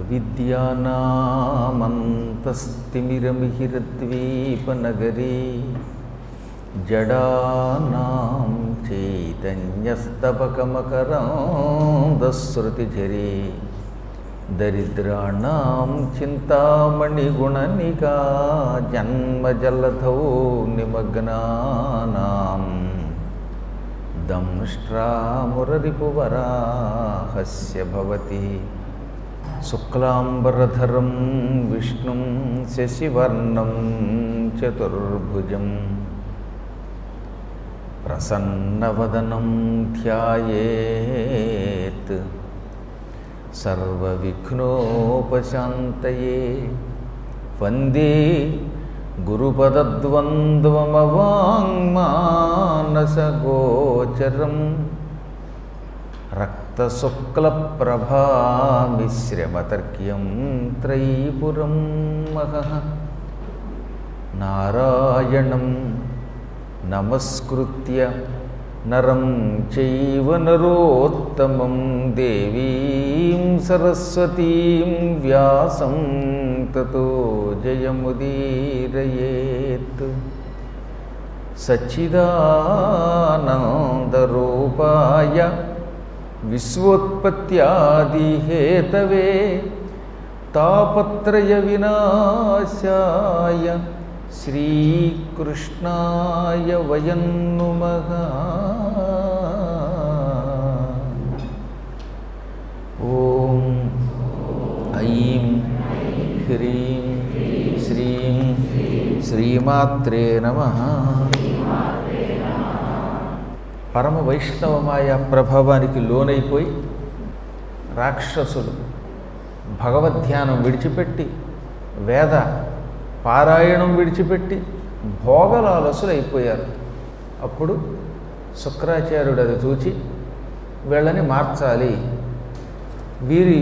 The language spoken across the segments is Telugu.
అవిద్యానామంతస్తిమిరమిహిరద్వీపనగరీ జడానాం చైతన్యస్తబకమకరాంధశ్రుతిఝరీ దరిద్రాణం చింతామణిగుణనికా జన్మజలధౌ నిమగ్నానాం దంష్ట్రామురరిపువరాహస్య భవతి శుక్లాంబరధరం విష్ణుం శశివర్ణం చతుర్భుజం ప్రసన్నవదనం ధ్యాయేత్ సర్వవిఘ్నోపశాంతయే వందే గురుపదద్వంద్వమవాङ्మానసగోచరం రక్తశుక్లప్రభామిశ్రమతర్క్యం త్రైపురం మహః నారాయణం నమస్కృత్య నరం చైవ నరోత్తమం దేవీం సరస్వతీం వ్యాసం తతో జయముదీరయేత్ సచ్చిదానందరూపాయ విశ్వోత్పత్యాదిహేతవే తాపత్రయ వినాశాయ శ్రీకృష్ణాయ వయం నుమః ఓం ఐం హ్రీం శ్రీం శ్రీమాత్రే నమ పరమ వైష్ణవమాయ ప్రభావానికి లోనైపోయి రాక్షసులు భగవద్ధ్యానం విడిచిపెట్టి వేద పారాయణం విడిచిపెట్టి భోగలాలసులు అయిపోయారు అప్పుడు శుక్రాచార్యుడు అది చూచి వీళ్ళని మార్చాలి వీరి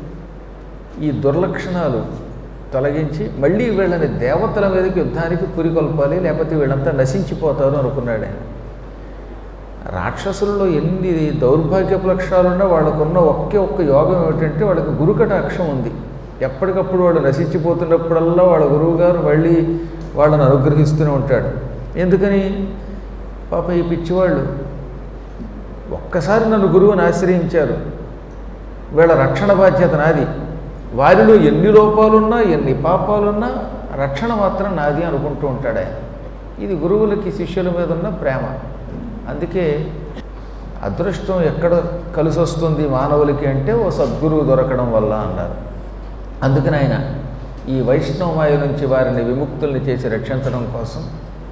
ఈ దుర్లక్షణాలు తొలగించి మళ్ళీ వీళ్ళని దేవతల మీదకి యుద్ధానికి పురికొల్పాలి లేకపోతే వీళ్ళంతా నశించిపోతారు అనుకున్నాడు ఆయన రాక్షసులలో ఎన్ని దౌర్భాగ్యపు లక్షణాలున్నా వాళ్ళకున్న ఒకే ఒక్క యోగం ఏమిటంటే వాళ్ళకి గురుకటాక్షం ఉంది ఎప్పటికప్పుడు వాడు నశించిపోతున్నప్పుడల్లా వాళ్ళ గురువుగారు మళ్ళీ వాళ్ళని అనుగ్రహిస్తూనే ఉంటాడు ఎందుకని పాప ఈ పిచ్చివాళ్ళు ఒక్కసారి నన్ను గురువుని ఆశ్రయించారు వీళ్ళ రక్షణ బాధ్యత నాది వారిలో ఎన్ని లోపాలున్నా ఎన్ని పాపాలున్నా రక్షణ మాత్రం నాది అనుకుంటూ ఉంటాడు ఆయన ఇది గురువులకి శిష్యుల మీద ఉన్న ప్రేమ అందుకే అదృష్టం ఎక్కడ కలిసి వస్తుంది మానవులకి అంటే ఓ సద్గురువు దొరకడం వల్ల అన్నారు అందుకని ఆయన ఈ వైష్ణవమాయ నుంచి వారిని విముక్తుల్ని చేసి రక్షించడం కోసం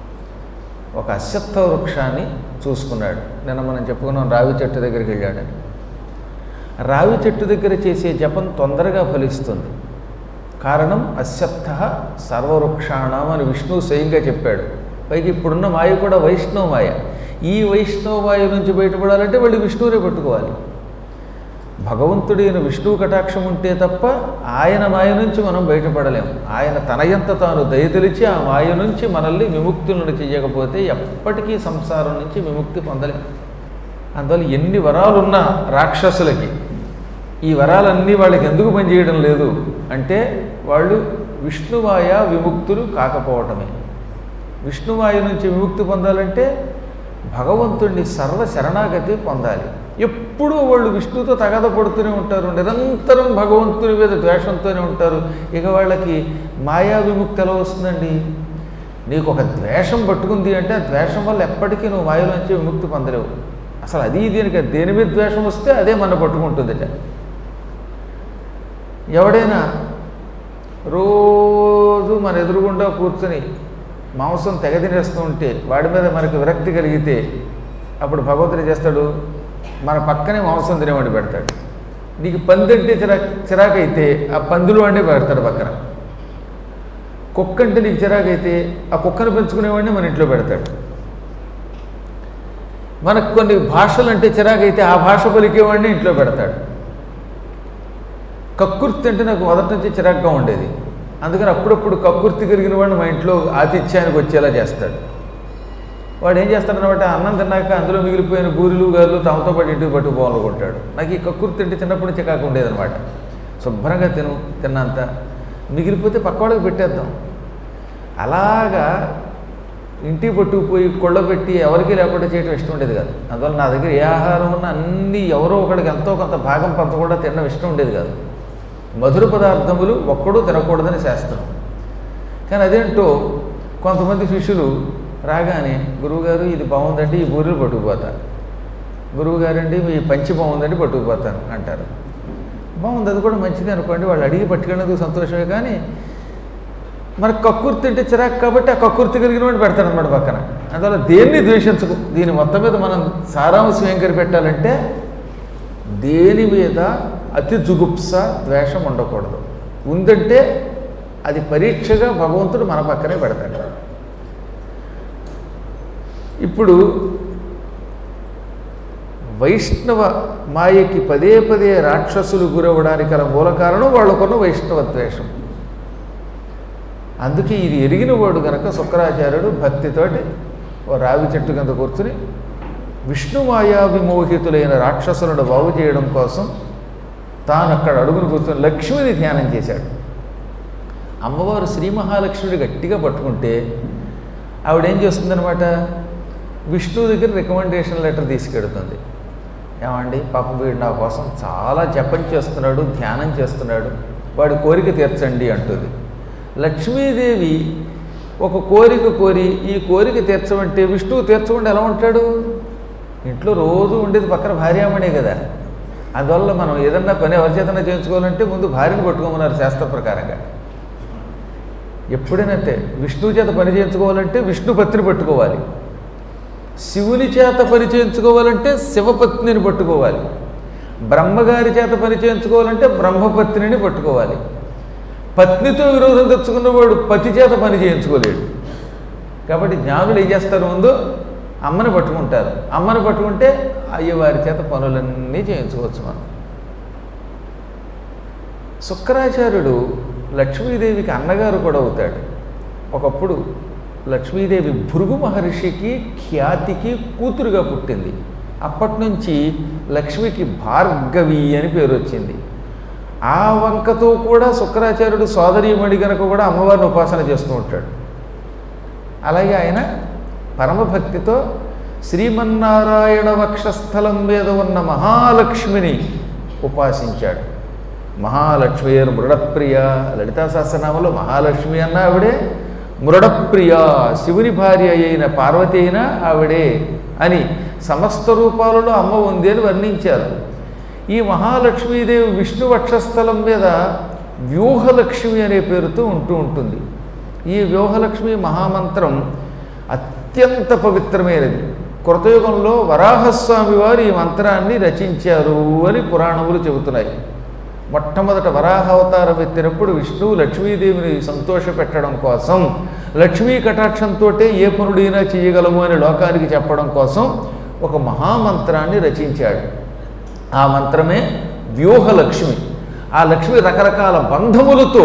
ఒక అశ్వత్థ వృక్షాన్ని చూసుకున్నాడు నిన్న మనం చెప్పుకున్నాం రావి చెట్టు దగ్గరికి వెళ్ళాడని రావి చెట్టు దగ్గర చేసే జపం తొందరగా ఫలిస్తుంది కారణం అశ్వత్థ సర్వవృక్షాణం అని విష్ణువు స్వయంగా చెప్పాడు పైకి ఇప్పుడున్న మాయ కూడా వైష్ణవ మాయ ఈ వైష్ణవ మాయ నుంచి బయటపడాలంటే వాళ్ళు విష్ణువునే పట్టుకోవాలి భగవంతుడైన విష్ణువు కటాక్షం ఉంటే తప్ప ఆయన మాయ నుంచి మనం బయటపడలేం ఆయన తనయంత తాను దయతలిచి ఆ మాయ నుంచి మనల్ని విముక్తులను చేయకపోతే ఎప్పటికీ సంసారం నుంచి విముక్తి పొందలేం అందువల్ల ఎన్ని వరాలున్నా రాక్షసులకి ఈ వరాలన్నీ వాళ్ళకి ఎందుకు పనిచేయడం లేదు అంటే వాళ్ళు విష్ణుమాయ విముక్తులు కాకపోవటమే విష్ణుమాయ నుంచి విముక్తి పొందాలంటే భగవంతుడిని సర్వ శరణాగతి పొందాలి ఎప్పుడూ వాళ్ళు విష్ణుతో తగద పడుతూనే ఉంటారు నిరంతరం భగవంతుని మీద ద్వేషంతోనే ఉంటారు ఇక వాళ్ళకి మాయా విముక్తి ఎలా వస్తుందండి నీకు ఒక ద్వేషం పట్టుకుంది అంటే ఆ ద్వేషం వల్ల ఎప్పటికీ నువ్వు మాయలోంచి విముక్తి పొందలేవు అసలు అది దీనికి దేని మీద ద్వేషం వస్తే అదే మన పట్టుకుంటుందట ఎవడైనా రోజు మన ఎదురుగుండా కూర్చొని మాంసం తెగ తినేస్తూ ఉంటే వాడి మీద మనకు విరక్తి కలిగితే అప్పుడు భగవంతుడు చేస్తాడు మన పక్కనే మాంసం తినేవాడి పెడతాడు నీకు పంది అంటే చిరాకు చిరాకైతే ఆ పందులు వాడినే పెడతాడు పక్కన కుక్క అంటే నీకు చిరాకైతే ఆ కుక్కను పెంచుకునేవాడిని మన ఇంట్లో పెడతాడు మనకు కొన్ని భాషలు అంటే చిరాకైతే ఆ భాష పలికేవాడిని ఇంట్లో పెడతాడు కక్కుర్తి అంటే నాకు మొదటి నుంచి చిరాగ్గా ఉండేది అందుకని అప్పుడప్పుడు కక్కుర్తి కలిగిన వాడిని మా ఇంట్లో ఆతిథ్యానికి వచ్చేలా చేస్తాడు వాడు ఏం చేస్తాడనమాట అన్నం తిన్నాక అందులో మిగిలిపోయిన బూరెలు గారులు తమతో పాటు ఇంటికి పట్టుకుపోవాలనుకుంటాడు నాకు ఈ కక్కుర్తి అంటే చిన్నప్పటి నుంచి కాక ఉండేదనమాట శుభ్రంగా తిను తిన్నంత మిగిలిపోతే పక్కవాళ్ళకి పెట్టేద్దాం అలాగా ఇంటికి పట్టుకుపోయి కొళ్ళబెట్టి ఎవరికి లేకుండా చేయడం ఇష్టం ఉండేది కాదు అందువల్ల నా దగ్గర ఏ ఆహారం ఉన్నా అన్నీ ఎవరో ఒకడికి ఎంతో కొంత భాగం పంచకుండా తినడం ఇష్టం ఉండేది కాదు మధుర పదార్థములు ఒక్కడూ తినకూడదని శాస్త్రం కానీ అదేంటో కొంతమంది శిష్యులు రాగానే గురువుగారు ఇది బాగుందండి ఈ బూరెలు పట్టుకుపోతా గురువుగారండి మీ పంచి బాగుందండి పట్టుకుపోతాను అంటారు బాగుంది అది కూడా మంచిది అనుకోండి వాళ్ళు అడిగి పట్టుకునేందుకు సంతోషమే కానీ మనకు కక్కుర్తి అంటే చిరాకు కాబట్టి ఆ కక్కుర్తి కలిగిన వాడు పెడతాడు అనమాట పక్కన అందువల్ల దేన్ని ద్వేషించకు దీని మొత్తం మీద మనం సారాంశం ఏం కనిపెట్టాలంటే దేని మీద అతి జుగుప్స ద్వేషం ఉండకూడదు ఉందంటే అది పరీక్షగా భగవంతుడు మన పక్కనే పెడతాడు ఇప్పుడు వైష్ణవ మాయకి పదే పదే రాక్షసులు గురవడానికి గల మూల కారణం వాళ్ళకున్న వైష్ణవ ద్వేషం అందుకే ఇది ఎరిగిన వాడు గనక శుక్రాచార్యుడు భక్తితోటి ఓ రావి చెట్టు కింద కూర్చుని విష్ణుమాయా విమోహితులైన రాక్షసులను బాగు చేయడం కోసం తాను అక్కడ అడుగును కూర్చొని లక్ష్మిని ధ్యానం చేశాడు అమ్మవారు శ్రీ మహాలక్ష్మిని గట్టిగా పట్టుకుంటే ఆవిడేం చేస్తుందనమాట విష్ణువు దగ్గర రికమెండేషన్ లెటర్ తీసుకెడుతుంది ఏమండి పాపం వీడు నా కోసం చాలా జపం చేస్తున్నాడు ధ్యానం చేస్తున్నాడు వాడి కోరిక తీర్చండి అంటుంది లక్ష్మీదేవి ఒక కోరిక కోరి ఈ కోరిక తీర్చమంటే విష్ణువు తీర్చకుండా ఎలా ఉంటాడు ఇంట్లో రోజు ఉండేది పక్కన భార్యామణే కదా అందువల్ల మనం ఏదన్నా పని ఎవరి చేతన చేయించుకోవాలంటే ముందు భార్యను పట్టుకోమన్నారు శాస్త్ర ప్రకారంగా ఎప్పుడైనంటే విష్ణువు చేత పని చేయించుకోవాలంటే విష్ణు పత్ని పట్టుకోవాలి శివుని చేత పని చేయించుకోవాలంటే శివపత్నిని పట్టుకోవాలి బ్రహ్మగారి చేత పని చేయించుకోవాలంటే బ్రహ్మపత్నిని పట్టుకోవాలి పత్నితో విరోధం తెచ్చుకున్నవాడు పతి చేత పని చేయించుకోలేడు కాబట్టి జ్ఞానులు ఏం చేస్తారు ముందు అమ్మని పట్టుకుంటారు అమ్మని పట్టుకుంటే అయ్యవారి చేత పనులన్నీ చేయించుకోవచ్చు మనం శుక్రాచార్యుడు లక్ష్మీదేవికి అన్నగారు కూడా అవుతాడు ఒకప్పుడు లక్ష్మీదేవి భృగు మహర్షికి ఖ్యాతికి కూతురుగా పుట్టింది అప్పటి నుంచి లక్ష్మికి భార్గవి అని పేరు వచ్చింది ఆ వంకతో కూడా శుక్రాచార్యుడు సోదరీమణి గనక కూడా అమ్మవారిని ఉపాసన చేస్తూ ఉంటాడు అలాగే ఆయన పరమభక్తితో శ్రీమన్నారాయణ వక్షస్థలం మీద ఉన్న మహాలక్ష్మిని ఉపాసించాడు మహాలక్ష్మీర్ మృడప్రియ లలితా సహస్రనామంలో మహాలక్ష్మి అన్న ఆవిడే మృడప్రియ శివుని భార్య అయిన పార్వతి అయినా ఆవిడే అని సమస్త రూపాలలో అమ్మ ఉంది అని వర్ణించారు ఈ మహాలక్ష్మీదేవి విష్ణు వక్షస్థలం మీద వ్యూహలక్ష్మి అనే పేరుతో ఉంటూ ఉంటుంది ఈ వ్యూహలక్ష్మి మహామంత్రం అత్యంత పవిత్రమైనది కృతయుగంలో వరాహస్వామి వారు ఈ మంత్రాన్ని రచించారు అని పురాణములు చెబుతున్నాయి మొట్టమొదట వరాహ అవతారం ఎత్తినప్పుడు విష్ణువు లక్ష్మీదేవిని సంతోషపెట్టడం కోసం లక్ష్మీ కటాక్షంతో ఏ పనుడైనా చేయగలము అని లోకానికి చెప్పడం కోసం ఒక మహామంత్రాన్ని రచించాడు ఆ మంత్రమే వ్యూహలక్ష్మి ఆ లక్ష్మి రకరకాల బంధములతో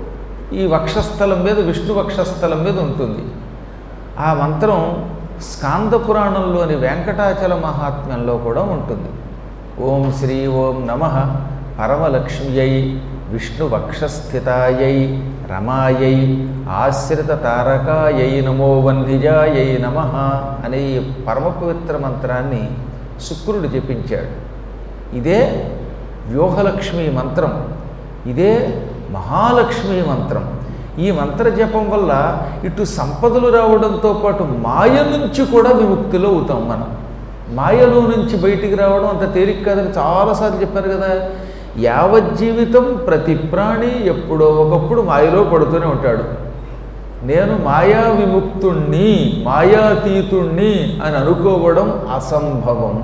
ఈ వక్షస్థలం మీద విష్ణు వక్షస్థలం మీద ఉంటుంది ఆ మంత్రం స్కాంద పురాణంలోని వెంకటాచల మహాత్మ్యంలో కూడా ఉంటుంది ఓం శ్రీ ఓం నమ పరమలక్ష్మ్యై విష్ణు వక్షస్థితాయై రమాయై ఆశ్రిత తారకాయై నమో వన్నిజాయై నమ అనే ఈ పరమ పవిత్ర మంత్రాన్ని శుక్రుడు జపించాడు ఇదే వ్యూహలక్ష్మి మంత్రం ఇదే మహాలక్ష్మి మంత్రం ఈ మంత్ర జపం వల్ల ఇటు సంపదలు రావడంతో పాటు మాయ నుంచి కూడా విముక్తిలో అవుతాం మనం మాయలో నుంచి బయటికి రావడం అంత తేలిక కాదని చాలాసార్లు చెప్పారు కదా యావజ్జీవితం ప్రతి ప్రాణి ఎప్పుడో ఒకప్పుడు మాయలో పడుతూనే ఉంటాడు నేను మాయా విముక్తుణ్ణి మాయాతీతుణ్ణి అని అనుకోవడం అసంభవం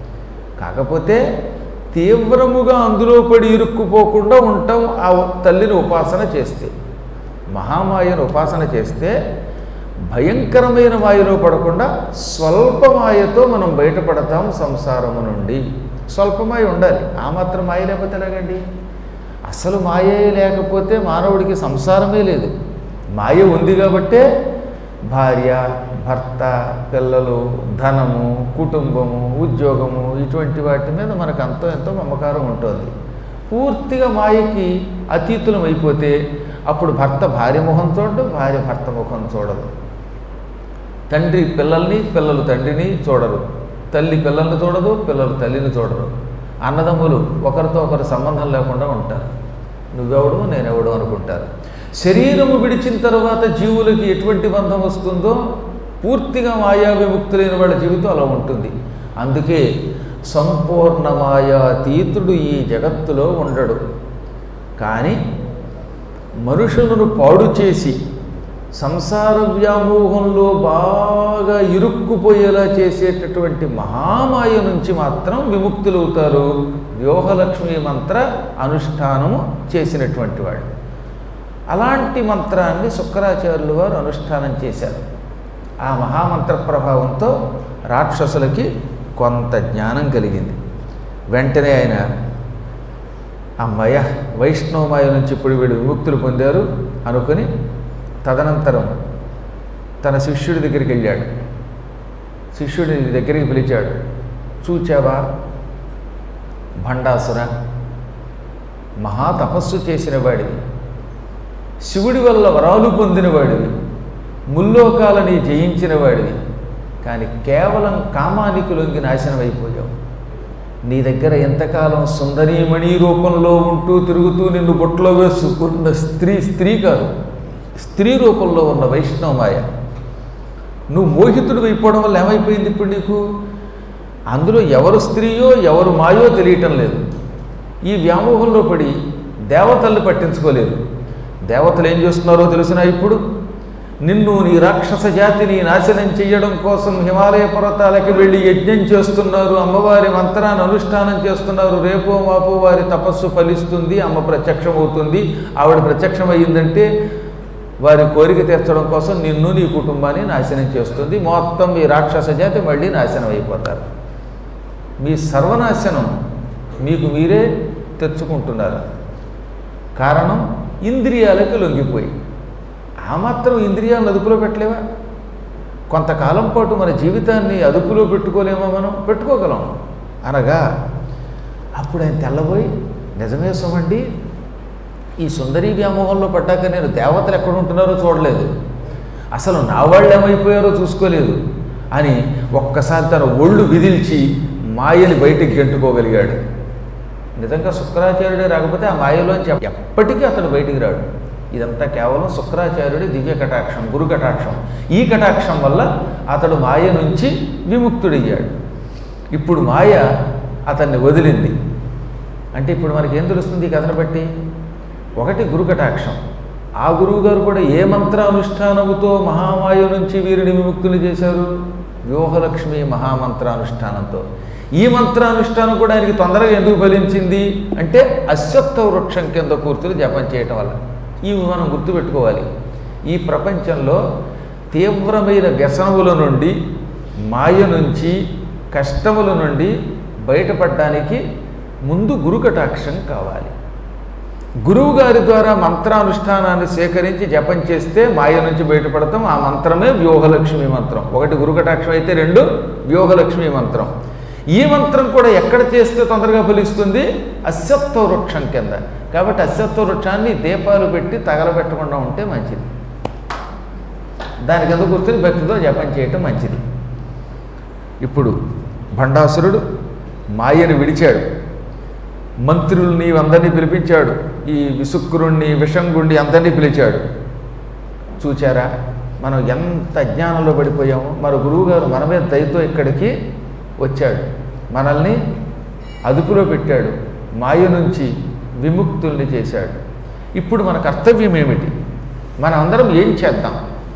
కాకపోతే తీవ్రముగా అందులో పడి ఇరుక్కుపోకుండా ఉంటాం ఆ తల్లిని ఉపాసన చేస్తే మహామాయను ఉపాసన చేస్తే భయంకరమైన మాయలో పడకుండా స్వల్ప మాయతో మనం బయటపడతాం సంసారము నుండి స్వల్పమాయ ఉండాలి ఆ మాత్రం మాయ లేకపోతే ఎలాగండి అసలు మాయే లేకపోతే మానవుడికి సంసారమే లేదు మాయ ఉంది కాబట్టే భార్య భర్త పిల్లలు ధనము కుటుంబము ఉద్యోగము ఇటువంటి వాటి మీద మనకు అంతో ఎంతో మమకారం ఉంటుంది పూర్తిగా మాయకి అతీతులం అయిపోతే అప్పుడు భర్త భార్య ముఖం చూడడు భార్య భర్త ముఖం చూడదు తండ్రి పిల్లల్ని పిల్లలు తండ్రిని చూడరు తల్లి పిల్లల్ని చూడదు పిల్లలు తల్లిని చూడరు అన్నదమ్ములు ఒకరితో ఒకరు సంబంధం లేకుండా ఉంటారు నువ్వెవడు నేనెవడు అనుకుంటారు శరీరము విడిచిన తర్వాత జీవులకి ఎటువంటి బంధం వస్తుందో పూర్తిగా మాయా విముక్తులైన వాళ్ళ జీవితం అలా ఉంటుంది అందుకే సంపూర్ణ మాయాతీతుడు ఈ జగత్తులో ఉండడు కానీ మనుషులను పాడు చేసి సంసార వ్యామోహంలో బాగా ఇరుక్కుపోయేలా చేసేటటువంటి మహామాయ నుంచి మాత్రం విముక్తులవుతారు వ్యూహలక్ష్మి మంత్ర అనుష్ఠానము చేసినటువంటి వాళ్ళు అలాంటి మంత్రాన్ని శుక్రాచార్యులు వారు అనుష్ఠానం చేశారు ఆ మహామంత్ర ప్రభావంతో రాక్షసులకి కొంత జ్ఞానం కలిగింది వెంటనే ఆయన అమ్మయ్య వైష్ణవమాయ నుంచి ఇప్పుడు వీడు విముక్తులు పొందారు అనుకుని తదనంతరం తన శిష్యుడి దగ్గరికి వెళ్ళాడు శిష్యుడిని దగ్గరికి పిలిచాడు చూచావా భండాసుర మహా తపస్సు చేసిన వాడివి శివుడి వల్ల వరాలు పొందిన వాడివి ముల్లోకాలని జయించిన వాడివి కానీ కేవలం కామానికి లొంగి నాశనం అయిపోయావు నీ దగ్గర ఎంతకాలం సుందరీమణి రూపంలో ఉంటూ తిరుగుతూ నిన్ను బొట్లో వేసుకున్న స్త్రీ స్త్రీ కాదు స్త్రీ రూపంలో ఉన్న వైష్ణవమాయ నువ్వు మోహితుడు అయిపోవడం వల్ల ఏమైపోయింది ఇప్పుడు నీకు అందులో ఎవరు స్త్రీయో ఎవరు మాయో తెలియటం లేదు ఈ వ్యామోహంలో పడి దేవతల్ని పట్టించుకోలేదు దేవతలు ఏం చేస్తున్నారో తెలిసినా ఇప్పుడు నిన్ను నీ రాక్షస జాతిని నాశనం చేయడం కోసం హిమాలయ పర్వతాలకి వెళ్ళి యజ్ఞం చేస్తున్నారు అమ్మవారి మంత్రాన్ని అనుష్ఠానం చేస్తున్నారు రేపో మాపో వారి తపస్సు ఫలిస్తుంది అమ్మ ప్రత్యక్షమవుతుంది ఆవిడ ప్రత్యక్షమయ్యిందంటే వారి కోరిక తీర్చడం కోసం నిన్ను నీ కుటుంబాన్ని నాశనం చేస్తుంది మొత్తం మీ రాక్షస జాతి మళ్ళీ నాశనం అయిపోతారు మీ సర్వనాశనం మీకు మీరే తెచ్చుకుంటున్నారు కారణం ఇంద్రియాలకు లొంగిపోయి ఆ మాత్రం ఇంద్రియాలను అదుపులో పెట్టలేవా కొంతకాలం పాటు మన జీవితాన్ని అదుపులో పెట్టుకోలేమా మనం పెట్టుకోగలం అనగా అప్పుడు ఆయన తెల్లబోయి నిజమే సుమండి ఈ సుందరీ వ్యామోహంలో పడ్డాక నేను దేవతలు ఎక్కడ ఉంటున్నారో చూడలేదు అసలు నా వాళ్ళు ఏమైపోయారో చూసుకోలేదు అని ఒక్కసారి తన ఒళ్ళు విదిల్చి మాయని బయటికి గెంటుకోగలిగాడు నిజంగా శుక్రాచార్యుడే రాకపోతే ఆ మాయలోంచి ఎప్పటికీ అతడు బయటికి రాడు ఇదంతా కేవలం శుక్రాచార్యుడి దివ్య కటాక్షం గురు కటాక్షం ఈ కటాక్షం వల్ల అతడు మాయ నుంచి విముక్తుడయ్యాడు ఇప్పుడు మాయ అతన్ని వదిలింది అంటే ఇప్పుడు మనకి ఏం తెలుస్తుంది ఈ కథను బట్టి ఒకటి గురు కటాక్షం ఆ గురువు గారు కూడా ఏ మంత్రానుష్ఠానముతో మహామాయ నుంచి వీరిని విముక్తులు చేశారు వ్యూహలక్ష్మి మహామంత్రానుష్ఠానంతో ఈ మంత్రానుష్ఠానం కూడా ఆయనకి తొందరగా ఎందుకు ఫలించింది అంటే అశ్వత్థ వృక్షం కింద కూర్చుని జపం చేయటం వల్ల ఇవి మనం గుర్తుపెట్టుకోవాలి ఈ ప్రపంచంలో తీవ్రమైన వ్యసనముల నుండి మాయ నుంచి కష్టముల నుండి బయటపడడానికి ముందు గురు కటాక్షం కావాలి గురువు గారి ద్వారా మంత్రానుష్ఠానాన్ని సేకరించి జపం చేస్తే మాయ నుంచి బయటపడతాం ఆ మంత్రమే వ్యూహలక్ష్మి మంత్రం ఒకటి గురుకటాక్షం అయితే రెండు వ్యూహలక్ష్మి మంత్రం ఈ మంత్రం కూడా ఎక్కడ చేస్తే తొందరగా ఫలిస్తుంది అశ్వత్థ వృక్షం కింద కాబట్టి అశ్వత్థ వృక్షాన్ని దీపాలు పెట్టి తగలబెట్టకుండా ఉంటే మంచిది దాని కింద కూర్చొని భక్తితో జపం చేయటం మంచిది ఇప్పుడు భండాసురుడు మాయను విడిచాడు మంత్రుల్ని అందరినీ పిలిపించాడు ఈ విసుక్కురుణ్ణి విషంగుండి అందరినీ పిలిచాడు చూచారా మనం ఎంత అజ్ఞానంలో పడిపోయామో మన గురువుగారు మన మీద దయతో ఇక్కడికి వచ్చాడు మనల్ని అదుపులో పెట్టాడు మాయ నుంచి విముక్తుల్ని చేశాడు ఇప్పుడు మన కర్తవ్యం ఏమిటి మనం అందరం ఏం చేద్దాం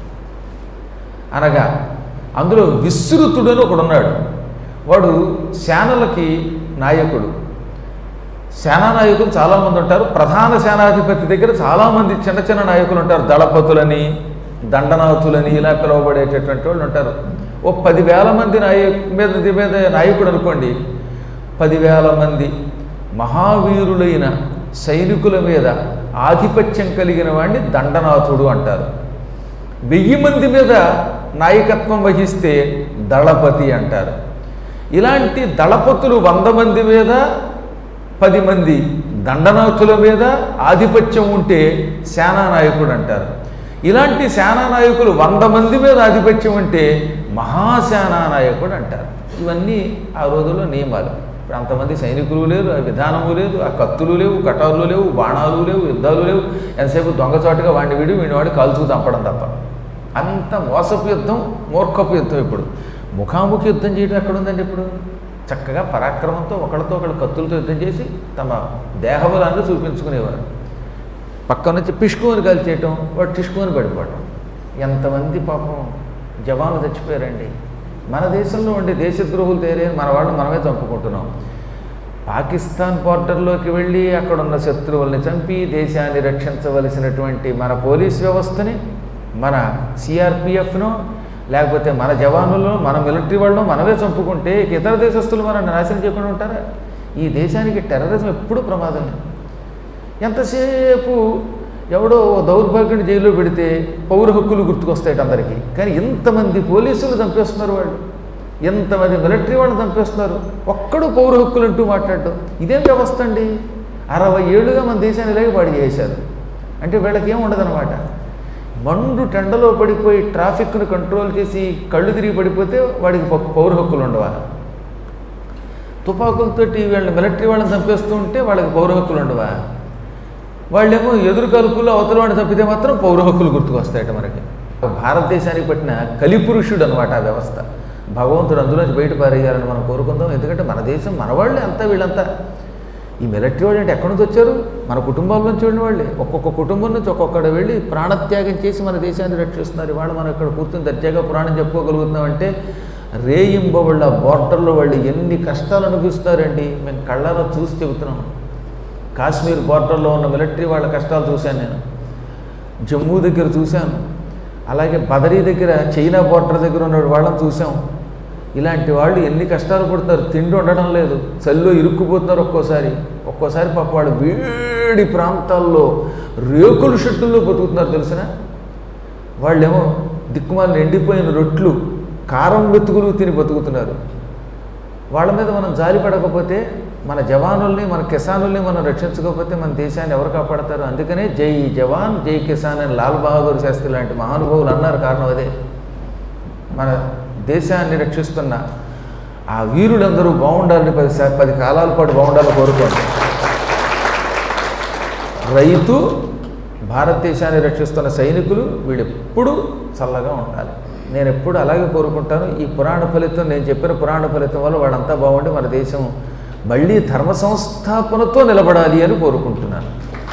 అనగా అందులో విస్తృతుడని ఒకడున్నాడు వాడు సేనలకి నాయకుడు సేనానాయకులు చాలామంది ఉంటారు ప్రధాన సేనాధిపతి దగ్గర చాలామంది చిన్న చిన్న నాయకులు ఉంటారు దళపతులని దండనాథులని ఇలా పిలువబడేటటువంటి వాళ్ళు ఉంటారు ఓ పదివేల మంది నాయకు మీద మీద నాయకుడు అనుకోండి పదివేల మంది మహావీరులైన సైనికుల మీద ఆధిపత్యం కలిగిన వాడిని దండనాథుడు అంటారు వెయ్యి మంది మీద నాయకత్వం వహిస్తే దళపతి అంటారు ఇలాంటి దళపతులు వంద మంది మీద పది మంది దండనాథుల మీద ఆధిపత్యం ఉంటే సేనానాయకుడు అంటారు ఇలాంటి సేనానాయకులు వంద మంది మీద ఆధిపత్యం ఉంటే మహాసేనానాయకుడు అంటారు ఇవన్నీ ఆ రోజుల్లో నియమాలు ఇప్పుడు అంతమంది సైనికులు లేరు ఆ విధానము లేదు ఆ కత్తులు లేవు కటార్లు లేవు బాణాలు లేవు యుద్ధాలు లేవు ఎంతసేపు దొంగచాటుగా వాడిని వీడి వీడిని వాడి కాల్చుకు చంపడం తప్ప అంత మోసపు యుద్ధం మూర్ఖపు యుద్ధం ఇప్పుడు ముఖాముఖి యుద్ధం చేయడం ఎక్కడుందండి ఇప్పుడు చక్కగా పరాక్రమంతో ఒకళ్ళతో ఒకళ్ళు కత్తులతో యుద్ధం చేసి తమ దేహబలాన్ని చూపించుకునేవారు పక్క నుంచి పిష్కుని కాల్చేయటం వాడు టిష్కుని పడిపోవడం ఎంతమంది పాపం జవాన్లు చచ్చిపోయారండి మన దేశంలో ఉండే దేశద్రోహులు తేరే మన వాళ్ళు మనమే చంపుకుంటున్నాం పాకిస్తాన్ బార్డర్లోకి వెళ్ళి అక్కడున్న శత్రువుల్ని చంపి దేశాన్ని రక్షించవలసినటువంటి మన పోలీస్ వ్యవస్థని మన సిఆర్పిఎఫ్ను లేకపోతే మన జవానులను మన మిలిటరీ వాళ్ళను మనమే చంపుకుంటే ఇక ఇతర దేశస్తులు మనం నాశనం చేయకుండా ఉంటారా ఈ దేశానికి టెర్రరిజం ఎప్పుడూ ప్రమాదమే ఎంతసేపు ఎవడో ఓ దౌర్భాగ్యుని జైల్లో పెడితే పౌర హక్కులు గుర్తుకొస్తాయి అందరికీ కానీ ఇంతమంది పోలీసులు చంపేస్తున్నారు వాళ్ళు ఎంతమంది మిలిటరీ వాళ్ళని చంపేస్తున్నారు ఒక్కడు పౌర హక్కులు అంటూ మాట్లాడటం ఇదేం వ్యవస్థ అండి అరవై ఏళ్ళుగా మన దేశాన్ని ఇలాగే పాడు చేశారు అంటే వీళ్ళకి ఏం ఉండదన్నమాట మండు టెండలో పడిపోయి ట్రాఫిక్ను కంట్రోల్ చేసి కళ్ళు తిరిగి పడిపోతే వాడికి ప- పౌర హక్కులు ఉండవా తుపాకులతోటి వీళ్ళని మిలిటరీ వాళ్ళని చంపేస్తూ ఉంటే వాళ్ళకి పౌర హక్కులు ఉండవా వాళ్ళేమో ఎదురు కలుపులు అవతల వాడిని చంపితే మాత్రం పౌర హక్కులు గుర్తుకొస్తాయట మనకి భారతదేశానికి పట్టిన కలిపురుషుడు అనమాట ఆ వ్యవస్థ భగవంతుడు అందులోంచి బయట పారేయాలని మనం కోరుకుందాం ఎందుకంటే మన దేశం మన వాళ్ళే అంతా వీళ్ళంతా ఈ మిలిటరీ వాళ్ళు అంటే ఎక్కడి నుంచి వచ్చారు మన కుటుంబాల నుంచి వెళ్ళిన వాళ్ళే ఒక్కొక్క కుటుంబం నుంచి ఒక్కొక్కడ వెళ్ళి ప్రాణత్యాగం చేసి మన దేశాన్ని రక్షిస్తున్నారు ఇవాళ మనం ఇక్కడ కూర్చొని దర్జాగా పురాణం చెప్పుకోగలుగుతున్నామంటే రేయింబవళ్ళ బోర్డర్లో వాళ్ళు ఎన్ని కష్టాలు అనుభవిస్తారండి మేము కళ్ళారా చూసి చెబుతున్నాం కాశ్మీర్ బార్డర్లో ఉన్న మిలిటరీ వాళ్ళ కష్టాలు చూశాను నేను జమ్మూ దగ్గర చూశాను అలాగే బదరీ దగ్గర చైనా బార్డర్ దగ్గర ఉన్న వాళ్ళని చూసాం ఇలాంటి వాళ్ళు ఎన్ని కష్టాలు పడుతున్నారు తిండి ఉండడం లేదు చలిలో ఇరుక్కుపోతున్నారు ఒక్కోసారి ఒక్కోసారి పాప వాళ్ళు వేడి ప్రాంతాల్లో రేకుల షెడ్డుల్లో బతుకుతున్నారు తెలిసిన వాళ్ళేమో దిక్కుమాలిన ఎండిపోయిన రొట్లు కారం వెతుకులు తిని బతుకుతున్నారు వాళ్ళ మీద మనం జాలి పడకపోతే మన జవానుల్ని మన కిసానుల్ని మనం రక్షించకపోతే మన దేశాన్ని ఎవరు కాపాడతారు అందుకనే జై జవాన్ జై కిసాన్ అని లాల్ బహదూర్ శాస్త్రి లాంటి మహానుభావులు అన్నారు కారణం అదే మన దేశాన్ని రక్షిస్తున్న ఆ వీరులందరూ బాగుండాలని పది సా- పది కాలాల పాటు బాగుండాలని కోరుకోండి రైతు భారతదేశాన్ని రక్షిస్తున్న సైనికులు వీళ్ళు ఎప్పుడూ చల్లగా ఉండాలి నేను ఎప్పుడు అలాగే కోరుకుంటాను ఈ పురాణ ఫలితం నేను చెప్పిన పురాణ ఫలితం వల్ల వాళ్ళంతా బాగుండి మన దేశం మళ్ళీ ధర్మ సంస్థాపనతో నిలబడాలి అని కోరుకుంటున్నాను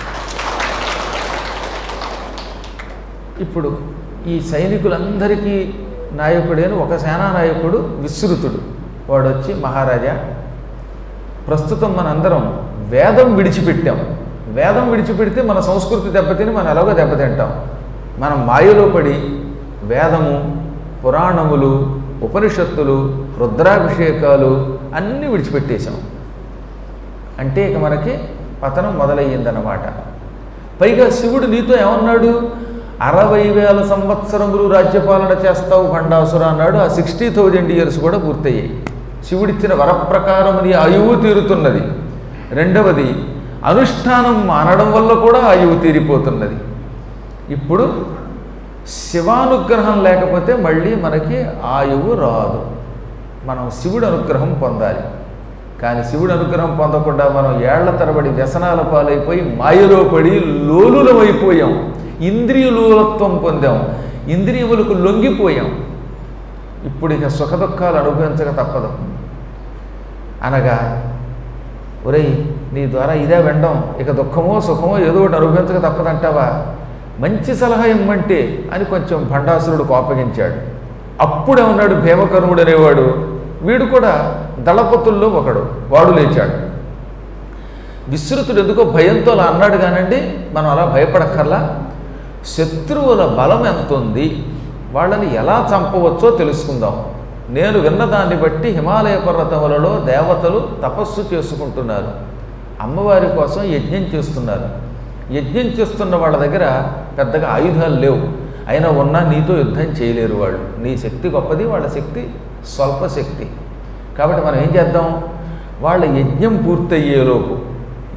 ఇప్పుడు ఈ సైనికులందరికీ నాయకుడైన ఒక సేనా నాయకుడు విశ్రుతుడు వాడు వచ్చి మహారాజా ప్రస్తుతం మనందరం వేదం విడిచిపెట్టాం వేదం విడిచిపెడితే మన సంస్కృతి దెబ్బతిని మనం ఎలాగో దెబ్బతింటాం మనం మాయలో పడి వేదము పురాణములు ఉపనిషత్తులు రుద్రాభిషేకాలు అన్నీ విడిచిపెట్టేశాం అంటే ఇక మనకి పతనం మొదలయ్యిందన్నమాట పైగా శివుడు నీతో ఏమన్నాడు అరవై వేల సంవత్సరములు రాజ్యపాలన చేస్తావు భండాసుర అన్నాడు ఆ సిక్స్టీ థౌజండ్ ఇయర్స్ కూడా పూర్తయ్యాయి శివుడిచ్చిన వరప్రకారం నీ ఆయువు తీరుతున్నది రెండవది అనుష్ఠానం మానడం వల్ల కూడా ఆయువు తీరిపోతున్నది ఇప్పుడు శివానుగ్రహం లేకపోతే మళ్ళీ మనకి ఆయువు రాదు మనం శివుడు అనుగ్రహం పొందాలి కానీ శివుడు అనుగ్రహం పొందకుండా మనం ఏళ్ల తరబడి వ్యసనాల పాలైపోయి మాయలో పడి లోలులమైపోయాం ఇంద్రియలోలత్వం పొందాం ఇంద్రియములకు లొంగిపోయాం ఇప్పుడు ఇక సుఖదుఖాలు అనుభవించక తప్పదు అనగా ఒరేయ్ నీ ద్వారా ఇదే వెండం ఇక దుఃఖమో సుఖమో ఏదో ఒకటి అనుభవించక తప్పదంటావా మంచి సలహా ఇమ్మంటే అని కొంచెం భండాసురుడు కోపగించాడు అప్పుడేమన్నాడు భీమకర్ణుడు అనేవాడు వీడు కూడా దళపతుల్లో ఒకడు వాడు లేచాడు విస్తృతుడు ఎందుకో భయంతో అలా అన్నాడు కానండి మనం అలా భయపడక్కర్లా శత్రువుల బలం ఎంత ఉంది వాళ్ళని ఎలా చంపవచ్చో తెలుసుకుందాం నేను విన్న దాన్ని బట్టి హిమాలయ పర్వతములలో దేవతలు తపస్సు చేసుకుంటున్నారు అమ్మవారి కోసం యజ్ఞం చేస్తున్నారు యజ్ఞం చేస్తున్న వాళ్ళ దగ్గర పెద్దగా ఆయుధాలు లేవు అయినా ఉన్నా నీతో యుద్ధం చేయలేరు వాళ్ళు నీ శక్తి గొప్పది వాళ్ళ శక్తి స్వల్ప శక్తి కాబట్టి మనం ఏం చేద్దాం వాళ్ళ యజ్ఞం పూర్తయ్యేలోపు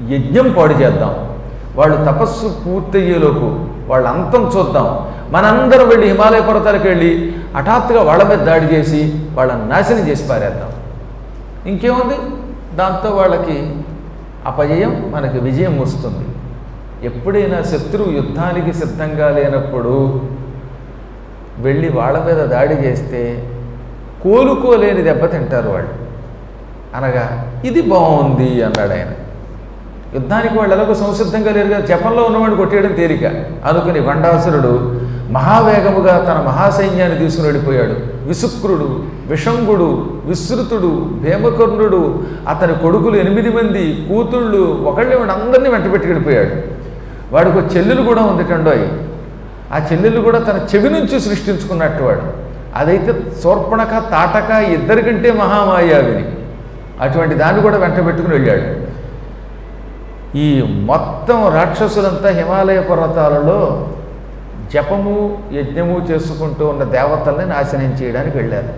యజ్ఞం పాడు చేద్దాం వాళ్ళు తపస్సు పూర్తయ్యేలోపు వాళ్ళ అంతం చూద్దాం మనందరం వెళ్ళి హిమాలయ పర్వతాలకు వెళ్ళి హఠాత్తుగా వాళ్ళ మీద దాడి చేసి వాళ్ళని నాశనం చేసి పారేద్దాం ఇంకేముంది దాంతో వాళ్ళకి అపజయం మనకి విజయం వస్తుంది ఎప్పుడైనా శత్రువు యుద్ధానికి సిద్ధంగా లేనప్పుడు వెళ్ళి వాళ్ళ మీద దాడి చేస్తే కోలుకోలేని దెబ్బ తింటారు వాళ్ళు అనగా ఇది బాగుంది అన్నాడు ఆయన యుద్ధానికి వాళ్ళు ఎలాగో సంసిద్ధంగా లేరు కదా జపంలో ఉన్నవాడు కొట్టేయడం తేలిక అనుకుని భండాసురుడు మహావేగముగా తన మహాసైన్యాన్ని తీసుకుని వెళ్ళిపోయాడు విసుక్రుడు విషంగుడు విస్తృతుడు భీమకర్ణుడు అతని కొడుకులు ఎనిమిది మంది కూతుళ్ళు ఒకళ్ళే వాడు అందరినీ వెంట పెట్టి వెళ్ళిపోయాడు వాడికి ఒక చెల్లెలు కూడా ఉంది కండోయ్ ఆ చెల్లెలు కూడా తన చెవి నుంచి సృష్టించుకున్నట్టు వాడు అదైతే శూర్పణక తాటక ఇద్దరికంటే మహామాయావిని అటువంటి దాన్ని కూడా వెంట పెట్టుకుని వెళ్ళాడు ఈ మొత్తం రాక్షసులంతా హిమాలయ పర్వతాలలో జపము యజ్ఞము చేసుకుంటూ ఉన్న దేవతల్ని నాశనం చేయడానికి వెళ్ళారు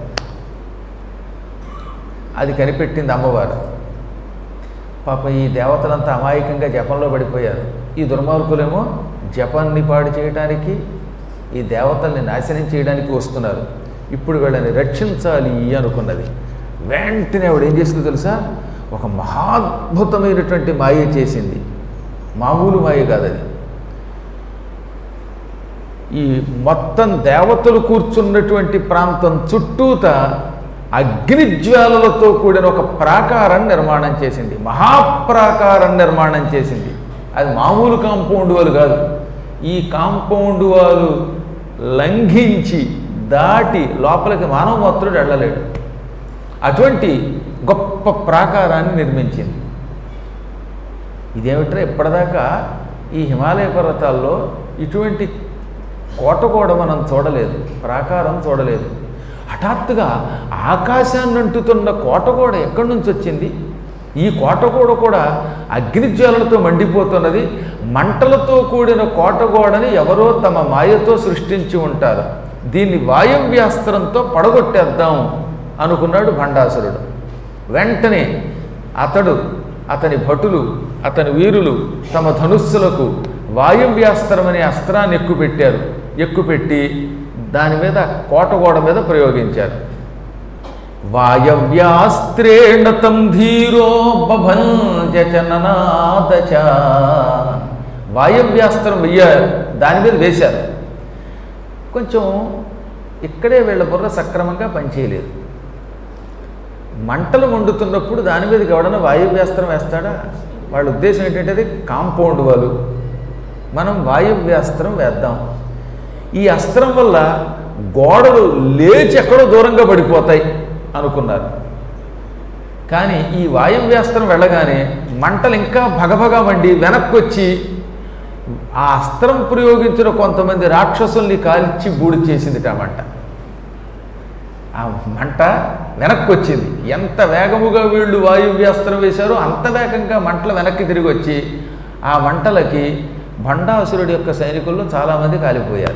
అది కనిపెట్టింది అమ్మవారు పాప ఈ దేవతలంతా అమాయకంగా జపంలో పడిపోయారు ఈ దుర్మార్గులేమో జపాన్ని పాడు చేయడానికి ఈ దేవతల్ని నాశనం చేయడానికి వస్తున్నారు ఇప్పుడు వీళ్ళని రక్షించాలి అనుకున్నది వెంటనే ఆవిడ ఏం చేసిందో తెలుసా ఒక మహాద్భుతమైనటువంటి మాయ చేసింది మామూలు మాయ కాదు అది ఈ మొత్తం దేవతలు కూర్చున్నటువంటి ప్రాంతం చుట్టూత అగ్నిజ్వాలలతో కూడిన ఒక ప్రాకారం నిర్మాణం చేసింది మహాప్రాకారం నిర్మాణం చేసింది అది మామూలు కాంపౌండ్ వాళ్ళు కాదు ఈ కాంపౌండ్ వాళ్ళు లంఘించి దాటి లోపలికి మానవ మాత్రుడు వెళ్ళలేడు అటువంటి గొప్ప ప్రాకారాన్ని నిర్మించింది ఇదేమిట్రా ఇప్పటిదాకా ఈ హిమాలయ పర్వతాల్లో ఇటువంటి కోట కూడా మనం చూడలేదు ప్రాకారం చూడలేదు హఠాత్తుగా ఆకాశాన్ని అంటుతున్న కోట కూడా ఎక్కడి నుంచి వచ్చింది ఈ కోటగోడ కూడా అగ్నిజ్వాలలతో మండిపోతున్నది మంటలతో కూడిన కోటగోడని ఎవరో తమ మాయతో సృష్టించి ఉంటారు దీన్ని వాయవ్యాస్త్రంతో పడగొట్టేద్దాం అనుకున్నాడు భండాసురుడు వెంటనే అతడు అతని భటులు అతని వీరులు తమ ధనుస్సులకు వాయవ్యాస్త్రం అనే అస్త్రాన్ని ఎక్కుపెట్టారు ఎక్కుపెట్టి దాని మీద కోటగోడ మీద ప్రయోగించారు వాయవ్యాస్త్రేణ తం ధీరో బభంజననాదచ వాయవ్యాస్త్రం వెయ్యారు దాని మీద వేశారు కొంచెం ఇక్కడే వీళ్ళ బుర్ర సక్రమంగా పనిచేయలేదు మంటలు మండుతున్నప్పుడు దాని మీదకి ఎవడన్నా వాయువ్యాస్త్రం వేస్తాడా వాళ్ళ ఉద్దేశం ఏంటంటే అది కాంపౌండ్ వాళ్ళు మనం వాయువ్యాస్త్రం వేద్దాం ఈ అస్త్రం వల్ల గోడలు లేచి ఎక్కడో దూరంగా పడిపోతాయి అనుకున్నారు కానీ ఈ వాయువ్యాస్త్రం వెళ్ళగానే మంటలు ఇంకా భగభగా మండి వెనక్కి వచ్చి ఆ అస్త్రం ప్రయోగించిన కొంతమంది రాక్షసుల్ని కాల్చి బూడి చేసింది ఆ మంట ఆ మంట వెనక్కి వచ్చింది ఎంత వేగముగా వీళ్ళు వాయువ్యాస్త్రం వేశారో అంత వేగంగా మంటలు వెనక్కి తిరిగి వచ్చి ఆ మంటలకి భండాసురుడి యొక్క సైనికుల్లో చాలామంది కాలిపోయారు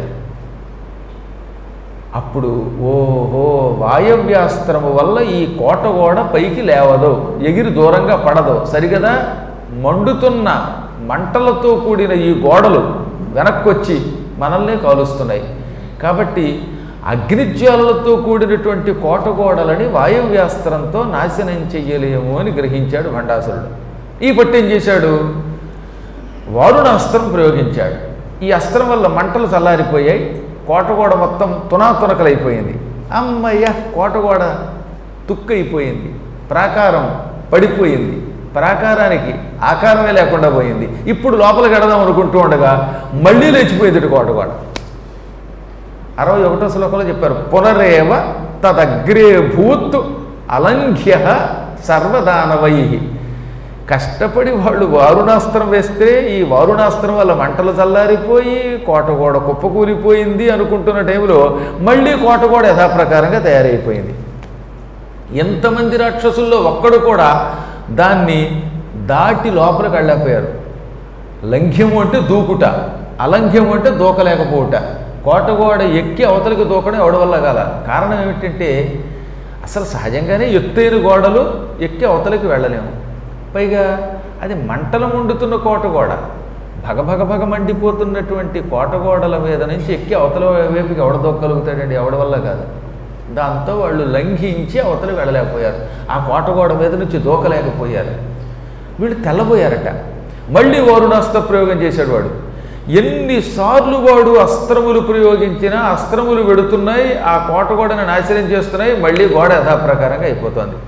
అప్పుడు ఓహో వాయవ్యాస్త్రము వల్ల ఈ కోట గోడ పైకి లేవదు ఎగిరి దూరంగా పడదు సరిగదా మండుతున్న మంటలతో కూడిన ఈ గోడలు వెనక్కొచ్చి మనల్నే కాలుస్తున్నాయి కాబట్టి అగ్నిజ్వాలలతో కూడినటువంటి కోట గోడలని వాయవ్యాస్త్రంతో నాశనం చెయ్యలేము అని గ్రహించాడు భండాసురుడు ఈ పట్టి ఏం చేశాడు వారుణ అస్త్రం ప్రయోగించాడు ఈ అస్త్రం వల్ల మంటలు చల్లారిపోయాయి కోటగోడ మొత్తం తునాతునకలైపోయింది అమ్మయ్య కోటగోడ తుక్కైపోయింది ప్రాకారం పడిపోయింది ప్రాకారానికి ఆకారమే లేకుండా పోయింది ఇప్పుడు లోపలికి ఎడదాం అనుకుంటూ ఉండగా మళ్ళీ లేచిపోయింది ఇటు కోటగోడ అరవై ఒకటో శ్లోకంలో చెప్పారు పునరేవ తదగ్రే భూత్ అలంఘ్య సర్వదానవై కష్టపడి వాళ్ళు వారుణాస్త్రం వేస్తే ఈ వారుణాస్త్రం వల్ల మంటలు చల్లారిపోయి కోటగోడ కుప్పకూలిపోయింది అనుకుంటున్న టైంలో మళ్ళీ కోటగోడ యథాప్రకారంగా తయారైపోయింది ఎంతమంది రాక్షసుల్లో ఒక్కడు కూడా దాన్ని దాటి లోపలికి వెళ్ళకపోయారు లంఘ్యము అంటే దూకుట అలంఘ్యము అంటే దూకలేకపోవుట కోటగోడ ఎక్కి అవతలికి దూకడం ఎవడి వల్ల కాల కారణం ఏమిటంటే అసలు సహజంగానే ఎత్తైన గోడలు ఎక్కి అవతలికి వెళ్ళలేము పైగా అది మంటలు ముండుతున్న కోటగోడ భగభగ భగ మండిపోతున్నటువంటి కోటగోడల మీద నుంచి ఎక్కి అవతల వైపుకి ఎవడ దొక్కగలుగుతాడండి ఎవడ వల్ల కాదు దాంతో వాళ్ళు లంఘించి అవతల వెళ్ళలేకపోయారు ఆ కోటగోడ మీద నుంచి దూకలేకపోయారు వీళ్ళు తెల్లబోయారట మళ్ళీ వరుణాస్త్ర ప్రయోగం చేశాడు వాడు ఎన్నిసార్లు వాడు అస్త్రములు ప్రయోగించినా అస్త్రములు వెడుతున్నాయి ఆ కోటగోడని నాశనం చేస్తున్నాయి మళ్ళీ గోడ యథాప్రకారంగా అయిపోతుంది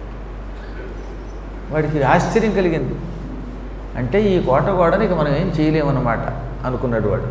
వాడికి ఆశ్చర్యం కలిగింది అంటే ఈ కోటగోడని ఇక మనం ఏం చేయలేమన్నమాట అనుకున్నాడు వాడు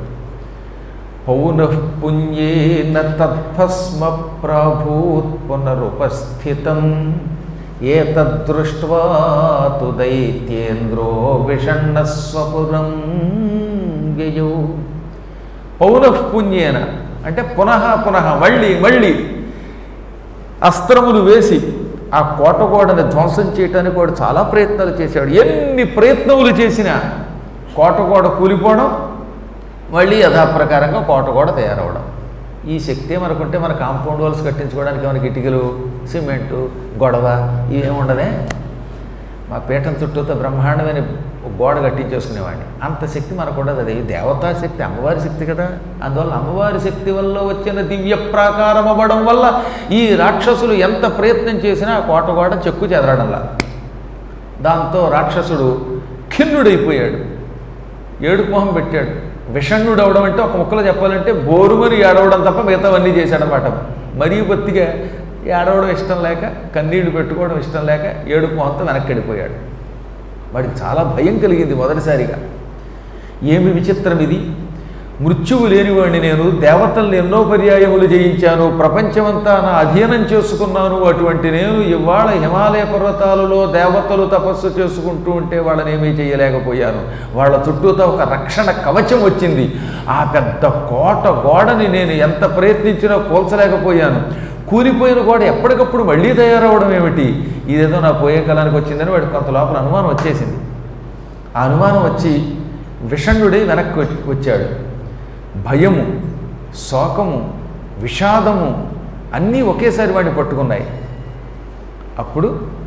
పౌనఃపుణ్యేన తద్భస్మ ప్రాభూత్ పునరుపస్థితం ఏతదృష్ట్వా తు దైత్యేంద్రో విషణ్ణస్వపురం వ్యయో పౌనఃపుణ్యేన అంటే పునః పునః మళ్ళీ మళ్ళీ అస్త్రములు వేసి ఆ కోటగోడని ధ్వంసం చేయటానికి వాడు చాలా ప్రయత్నాలు చేశాడు ఎన్ని ప్రయత్నములు చేసినా కోటగోడ కూలిపోవడం మళ్ళీ యథాప్రకారంగా కోటగోడ తయారవడం ఈ శక్తి మనకుంటే మన కాంపౌండ్ వాల్స్ కట్టించుకోవడానికి మనకి ఇటుకలు సిమెంటు గొడవ ఇవేమి ఉండదే మా పీఠం చుట్టూతో బ్రహ్మాండమైన ఒక గోడ కట్టించేసుకునేవాడిని అంత శక్తి మనకు ఉండదు అది దేవతా శక్తి అమ్మవారి శక్తి కదా అందువల్ల అమ్మవారి శక్తి వల్ల వచ్చిన దివ్య ప్రాకారం అవ్వడం వల్ల ఈ రాక్షసులు ఎంత ప్రయత్నం చేసినా ఆ కోట గోడ చెక్కు చెదరడంలా దాంతో రాక్షసుడు ఖిన్నుడైపోయాడు ఏడుపు మొహం పెట్టాడు విషణ్ణుడు అవడం అంటే ఒక ముక్కలో చెప్పాలంటే బోరుమని ఏడవడం తప్ప మిగతావన్నీ చేశాడనమాట మరీ బొత్తిగా ఏడవడం ఇష్టం లేక కన్నీళ్లు పెట్టుకోవడం ఇష్టం లేక ఏడుపు మొహంతో వెనక్కి వెళ్ళిపోయాడు వాడికి చాలా భయం కలిగింది మొదటిసారిగా ఏమి విచిత్రం ఇది మృత్యువు లేనివాడిని నేను దేవతల్ని ఎన్నో పర్యాయములు జయించాను ప్రపంచమంతా నా అధీనం చేసుకున్నాను అటువంటి నేను ఇవాళ హిమాలయ పర్వతాలలో దేవతలు తపస్సు చేసుకుంటూ ఉంటే వాళ్ళని ఏమీ చేయలేకపోయాను వాళ్ళ చుట్టూతో ఒక రక్షణ కవచం వచ్చింది ఆ పెద్ద కోట గోడని నేను ఎంత ప్రయత్నించినా కూల్చలేకపోయాను కూలిపోయిన గోడ ఎప్పటికప్పుడు మళ్ళీ తయారవడం ఏమిటి ఇదేదో నా పోయే కాలానికి వచ్చిందని వాడికి కొంత లోపల అనుమానం వచ్చేసింది ఆ అనుమానం వచ్చి విషణ్ణుడై వెనక్కి వచ్చి- వచ్చాడు భయము శోకము విషాదము అన్నీ ఒకేసారి వాడిని పట్టుకున్నాయి అప్పుడు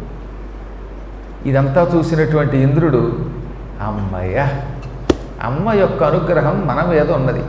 ఇదంతా చూసినటువంటి ఇంద్రుడు అమ్మయ్య అమ్మ యొక్క అనుగ్రహం మన మీద ఉన్నది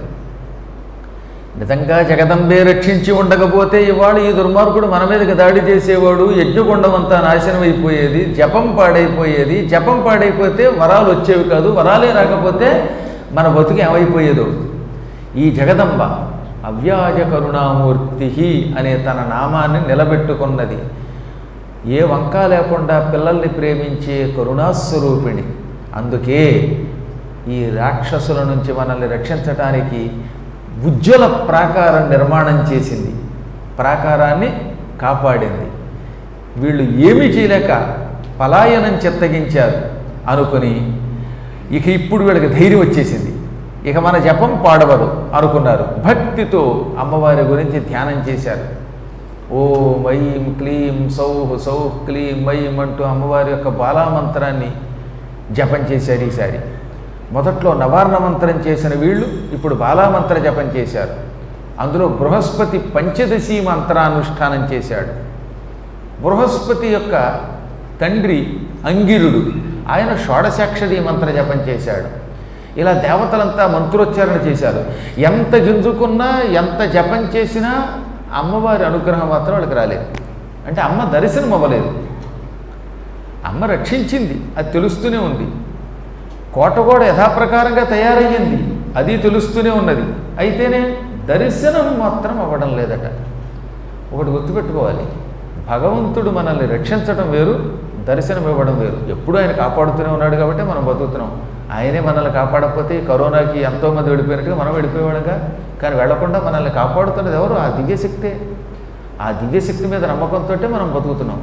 నిజంగా జగదంబే రక్షించి ఉండకపోతే ఇవాళ ఈ దుర్మార్గుడు మన మీదకి దాడి చేసేవాడు యజ్ఞగుండం అంతా నాశనం అయిపోయేది జపం పాడైపోయేది జపం పాడైపోతే వరాలు వచ్చేవి కాదు వరాలే రాకపోతే మన బతుకు ఏమైపోయేదో ఈ జగదంబ అవ్యాజ కరుణామూర్తి అనే తన నామాన్ని నిలబెట్టుకున్నది ఏ వంక లేకుండా పిల్లల్ని ప్రేమించే కరుణాస్వరూపిణి అందుకే ఈ రాక్షసుల నుంచి మనల్ని రక్షించటానికి ఉజ్వల ప్రాకారం నిర్మాణం చేసింది ప్రాకారాన్ని కాపాడింది వీళ్ళు ఏమీ చేయలేక పలాయనం చెత్తగించారు అనుకుని ఇక ఇప్పుడు వీళ్ళకి ధైర్యం వచ్చేసింది ఇక మన జపం పాడవదు అనుకున్నారు భక్తితో అమ్మవారి గురించి ధ్యానం చేశారు ఓం ఐం క్లీం సౌహ్ సౌహ్ క్లీం ఐం అంటూ అమ్మవారి యొక్క బాలామంత్రాన్ని జపం చేశారు ఈసారి మొదట్లో నవార్ణ మంత్రం చేసిన వీళ్ళు ఇప్పుడు బాలామంత్ర జపం చేశారు అందులో బృహస్పతి పంచదశి మంత్రానుష్ఠానం చేశాడు బృహస్పతి యొక్క తండ్రి అంగిరుడు ఆయన షోడశాక్షరి మంత్ర జపం చేశాడు ఇలా దేవతలంతా మంత్రోచ్చారణ చేశారు ఎంత గింజుకున్నా ఎంత జపం చేసినా అమ్మవారి అనుగ్రహం మాత్రం వాళ్ళకి రాలేదు అంటే అమ్మ దర్శనం అవ్వలేదు అమ్మ రక్షించింది అది తెలుస్తూనే ఉంది కోట కూడా యథాప్రకారంగా తయారయ్యింది అది తెలుస్తూనే ఉన్నది అయితేనే దర్శనం మాత్రం అవ్వడం లేదట ఒకటి గుర్తుపెట్టుకోవాలి భగవంతుడు మనల్ని రక్షించడం వేరు దర్శనం ఇవ్వడం వేరు ఎప్పుడూ ఆయన కాపాడుతూనే ఉన్నాడు కాబట్టి మనం బతుకుతున్నాం ఆయనే మనల్ని కాపాడకపోతే ఈ కరోనాకి ఎంతోమంది వెళ్ళిపోయినట్టుగా మనం వెళ్ళిపోయేవాడుగా కానీ వెళ్లకుండా మనల్ని కాపాడుతున్నది ఎవరు ఆ దివ్యశక్తే ఆ దివ్యశక్తి మీద నమ్మకంతో మనం బతుకుతున్నాం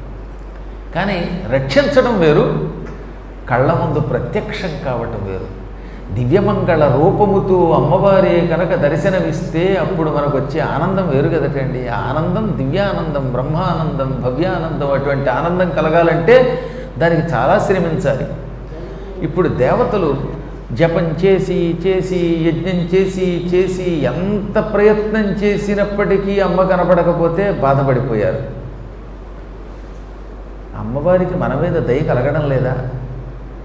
కానీ రక్షించడం వేరు కళ్ళ ముందు ప్రత్యక్షం కావటం వేరు దివ్యమంగళ రూపముతో అమ్మవారే కనుక దర్శనమిస్తే అప్పుడు మనకు వచ్చే ఆనందం వేరు కదటండి ఆ ఆనందం దివ్యానందం బ్రహ్మానందం భవ్యానందం అటువంటి ఆనందం కలగాలంటే దానికి చాలా శ్రమించాలి ఇప్పుడు దేవతలు జపం చేసి చేసి యజ్ఞం చేసి చేసి ఎంత ప్రయత్నం చేసినప్పటికీ అమ్మ కనపడకపోతే బాధపడిపోయారు అమ్మవారికి మన మీద దయ కలగడం లేదా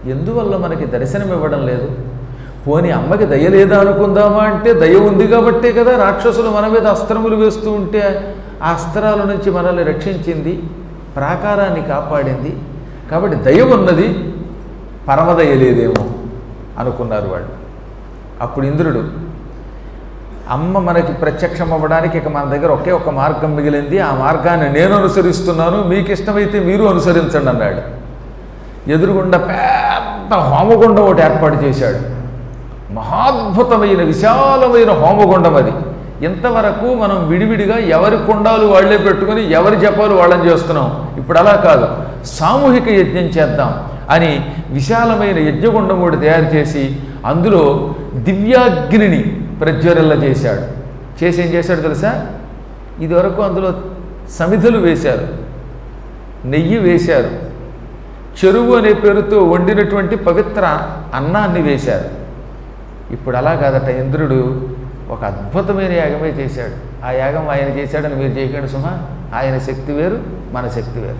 ఎందువల్ల మనకి దర్శనం ఇవ్వడం లేదు పోని అమ్మకి దయ లేదా అనుకుందామా అంటే దయ ఉంది కాబట్టే కదా రాక్షసులు మన మీద అస్త్రములు వేస్తూ ఉంటే ఆ అస్త్రాల నుంచి మనల్ని రక్షించింది ప్రాకారాన్ని కాపాడింది కాబట్టి దయ ఉన్నది పరమదయ లేదేమో అనుకున్నారు వాళ్ళు అప్పుడు ఇంద్రుడు అమ్మ మనకి ప్రత్యక్షం అవ్వడానికి ఇక మన దగ్గర ఒకే ఒక మార్గం మిగిలింది ఆ మార్గాన్ని నేను అనుసరిస్తున్నాను మీకు ఇష్టమైతే మీరు అనుసరించండి అన్నాడు ఎదురుగుండా పెద్ద హోమగుండం ఒకటి ఏర్పాటు చేశాడు మహాద్భుతమైన విశాలమైన హోమగుండం అది ఇంతవరకు మనం విడివిడిగా ఎవరి కుండాలు వాళ్ళే పెట్టుకుని ఎవరి జపాలు వాళ్ళని చేస్తున్నాం ఇప్పుడు అలా కాదు సామూహిక యజ్ఞం చేద్దాం అని విశాలమైన యజ్ఞగుండం ఒకటి తయారు చేసి అందులో దివ్యాగ్నిని ప్రజ్వరిల్ల చేశాడు చేసి ఏం చేశాడు తెలుసా ఇదివరకు అందులో సమిధులు వేశారు నెయ్యి వేశారు చెరువు అనే పేరుతో వండినటువంటి పవిత్ర అన్నాన్ని వేశారు ఇప్పుడు అలా కాదట ఇంద్రుడు ఒక అద్భుతమైన యాగమే చేశాడు ఆ యాగం ఆయన చేశాడని మీరు చేయకండి సుమా ఆయన శక్తి వేరు మన శక్తి వేరు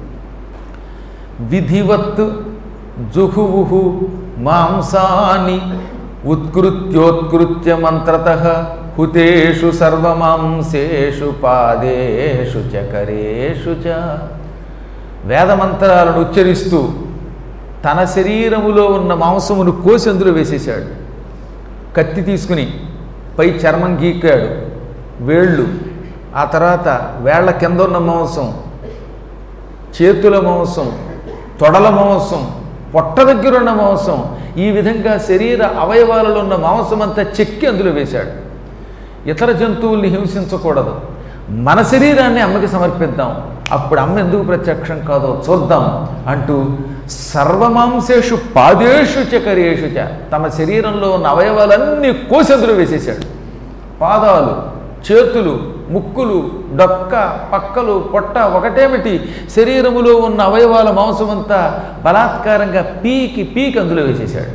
విధివత్ జుహువుహు మాంసాని ఉత్కృత్యోత్కృత్య మంత్రత హుతేషు సర్వమాంసేషు పాదేషు చకరేషు చ వేదమంత్రాలను ఉచ్చరిస్తూ తన శరీరములో ఉన్న మాంసమును కోసి అందులో వేసేశాడు కత్తి తీసుకుని పై చర్మం గీకాడు వేళ్ళు ఆ తర్వాత వేళ్ల కింద ఉన్న మాంసం చేతుల మాంసం తొడల మాంసం పొట్ట దగ్గర ఉన్న మాంసం ఈ విధంగా శరీర అవయవాలలో ఉన్న మాంసం అంతా చెక్కి అందులో వేశాడు ఇతర జంతువుల్ని హింసించకూడదు మన శరీరాన్ని అమ్మకి సమర్పిద్దాం అప్పుడు అమ్మ ఎందుకు ప్రత్యక్షం కాదో చూద్దాం అంటూ సర్వమాంసేషు పాదేషు చకరేషు చ తమ శరీరంలో ఉన్న అవయవాలన్నీ కోసి అందులో వేసేశాడు పాదాలు చేతులు ముక్కులు డొక్క పక్కలు పొట్ట ఒకటేమిటి శరీరములో ఉన్న అవయవాల మాంసమంతా బలాత్కారంగా పీకి పీకి అందులో వేసేశాడు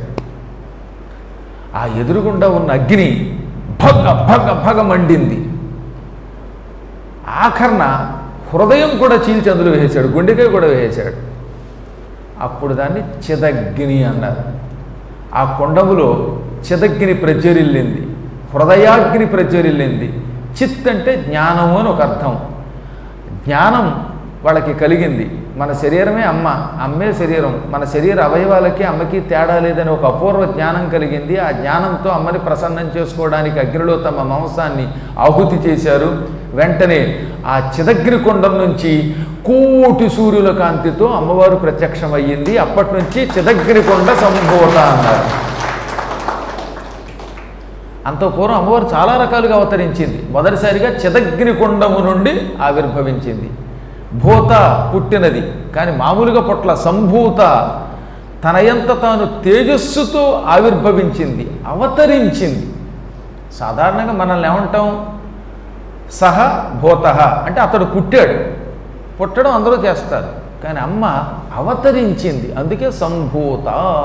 ఆ ఎదురుగుండా ఉన్న అగ్ని భగ భగ భగ మండింది ఆఖరణ హృదయం కూడా చీల్చి అందులో వేసాడు గుండెకాయ కూడా వేసాడు అప్పుడు దాన్ని చిదగ్ని అన్నారు ఆ కొండములో చిదగ్ని ప్రజ్వరిల్లింది హృదయాగ్ని ప్రజ్వరిల్లింది చిత్ అంటే జ్ఞానము అని ఒక అర్థం జ్ఞానం వాళ్ళకి కలిగింది మన శరీరమే అమ్మ అమ్మే శరీరం మన శరీర అవయవాలకి అమ్మకి తేడా లేదని ఒక అపూర్వ జ్ఞానం కలిగింది ఆ జ్ఞానంతో అమ్మని ప్రసన్నం చేసుకోవడానికి అగ్నిలో తమ మాంసాన్ని ఆహుతి చేశారు వెంటనే ఆ చిదగ్ని కొండం నుంచి కోటి సూర్యుల కాంతితో అమ్మవారు ప్రత్యక్షమయ్యింది అప్పటి నుంచి చిదగ్ని కొండ సంభూత అన్నారు అంత పూర్వం అమ్మవారు చాలా రకాలుగా అవతరించింది మొదటిసారిగా చిదగ్ని కొండము నుండి ఆవిర్భవించింది భూత పుట్టినది కానీ మామూలుగా పొట్ల సంభూత తనయంత తాను తేజస్సుతో ఆవిర్భవించింది అవతరించింది సాధారణంగా మనల్ని ఏమంటాం సహ భూత అంటే అతడు పుట్టాడు పుట్టడం అందరూ చేస్తారు కానీ అమ్మ అవతరించింది అందుకే సంభూత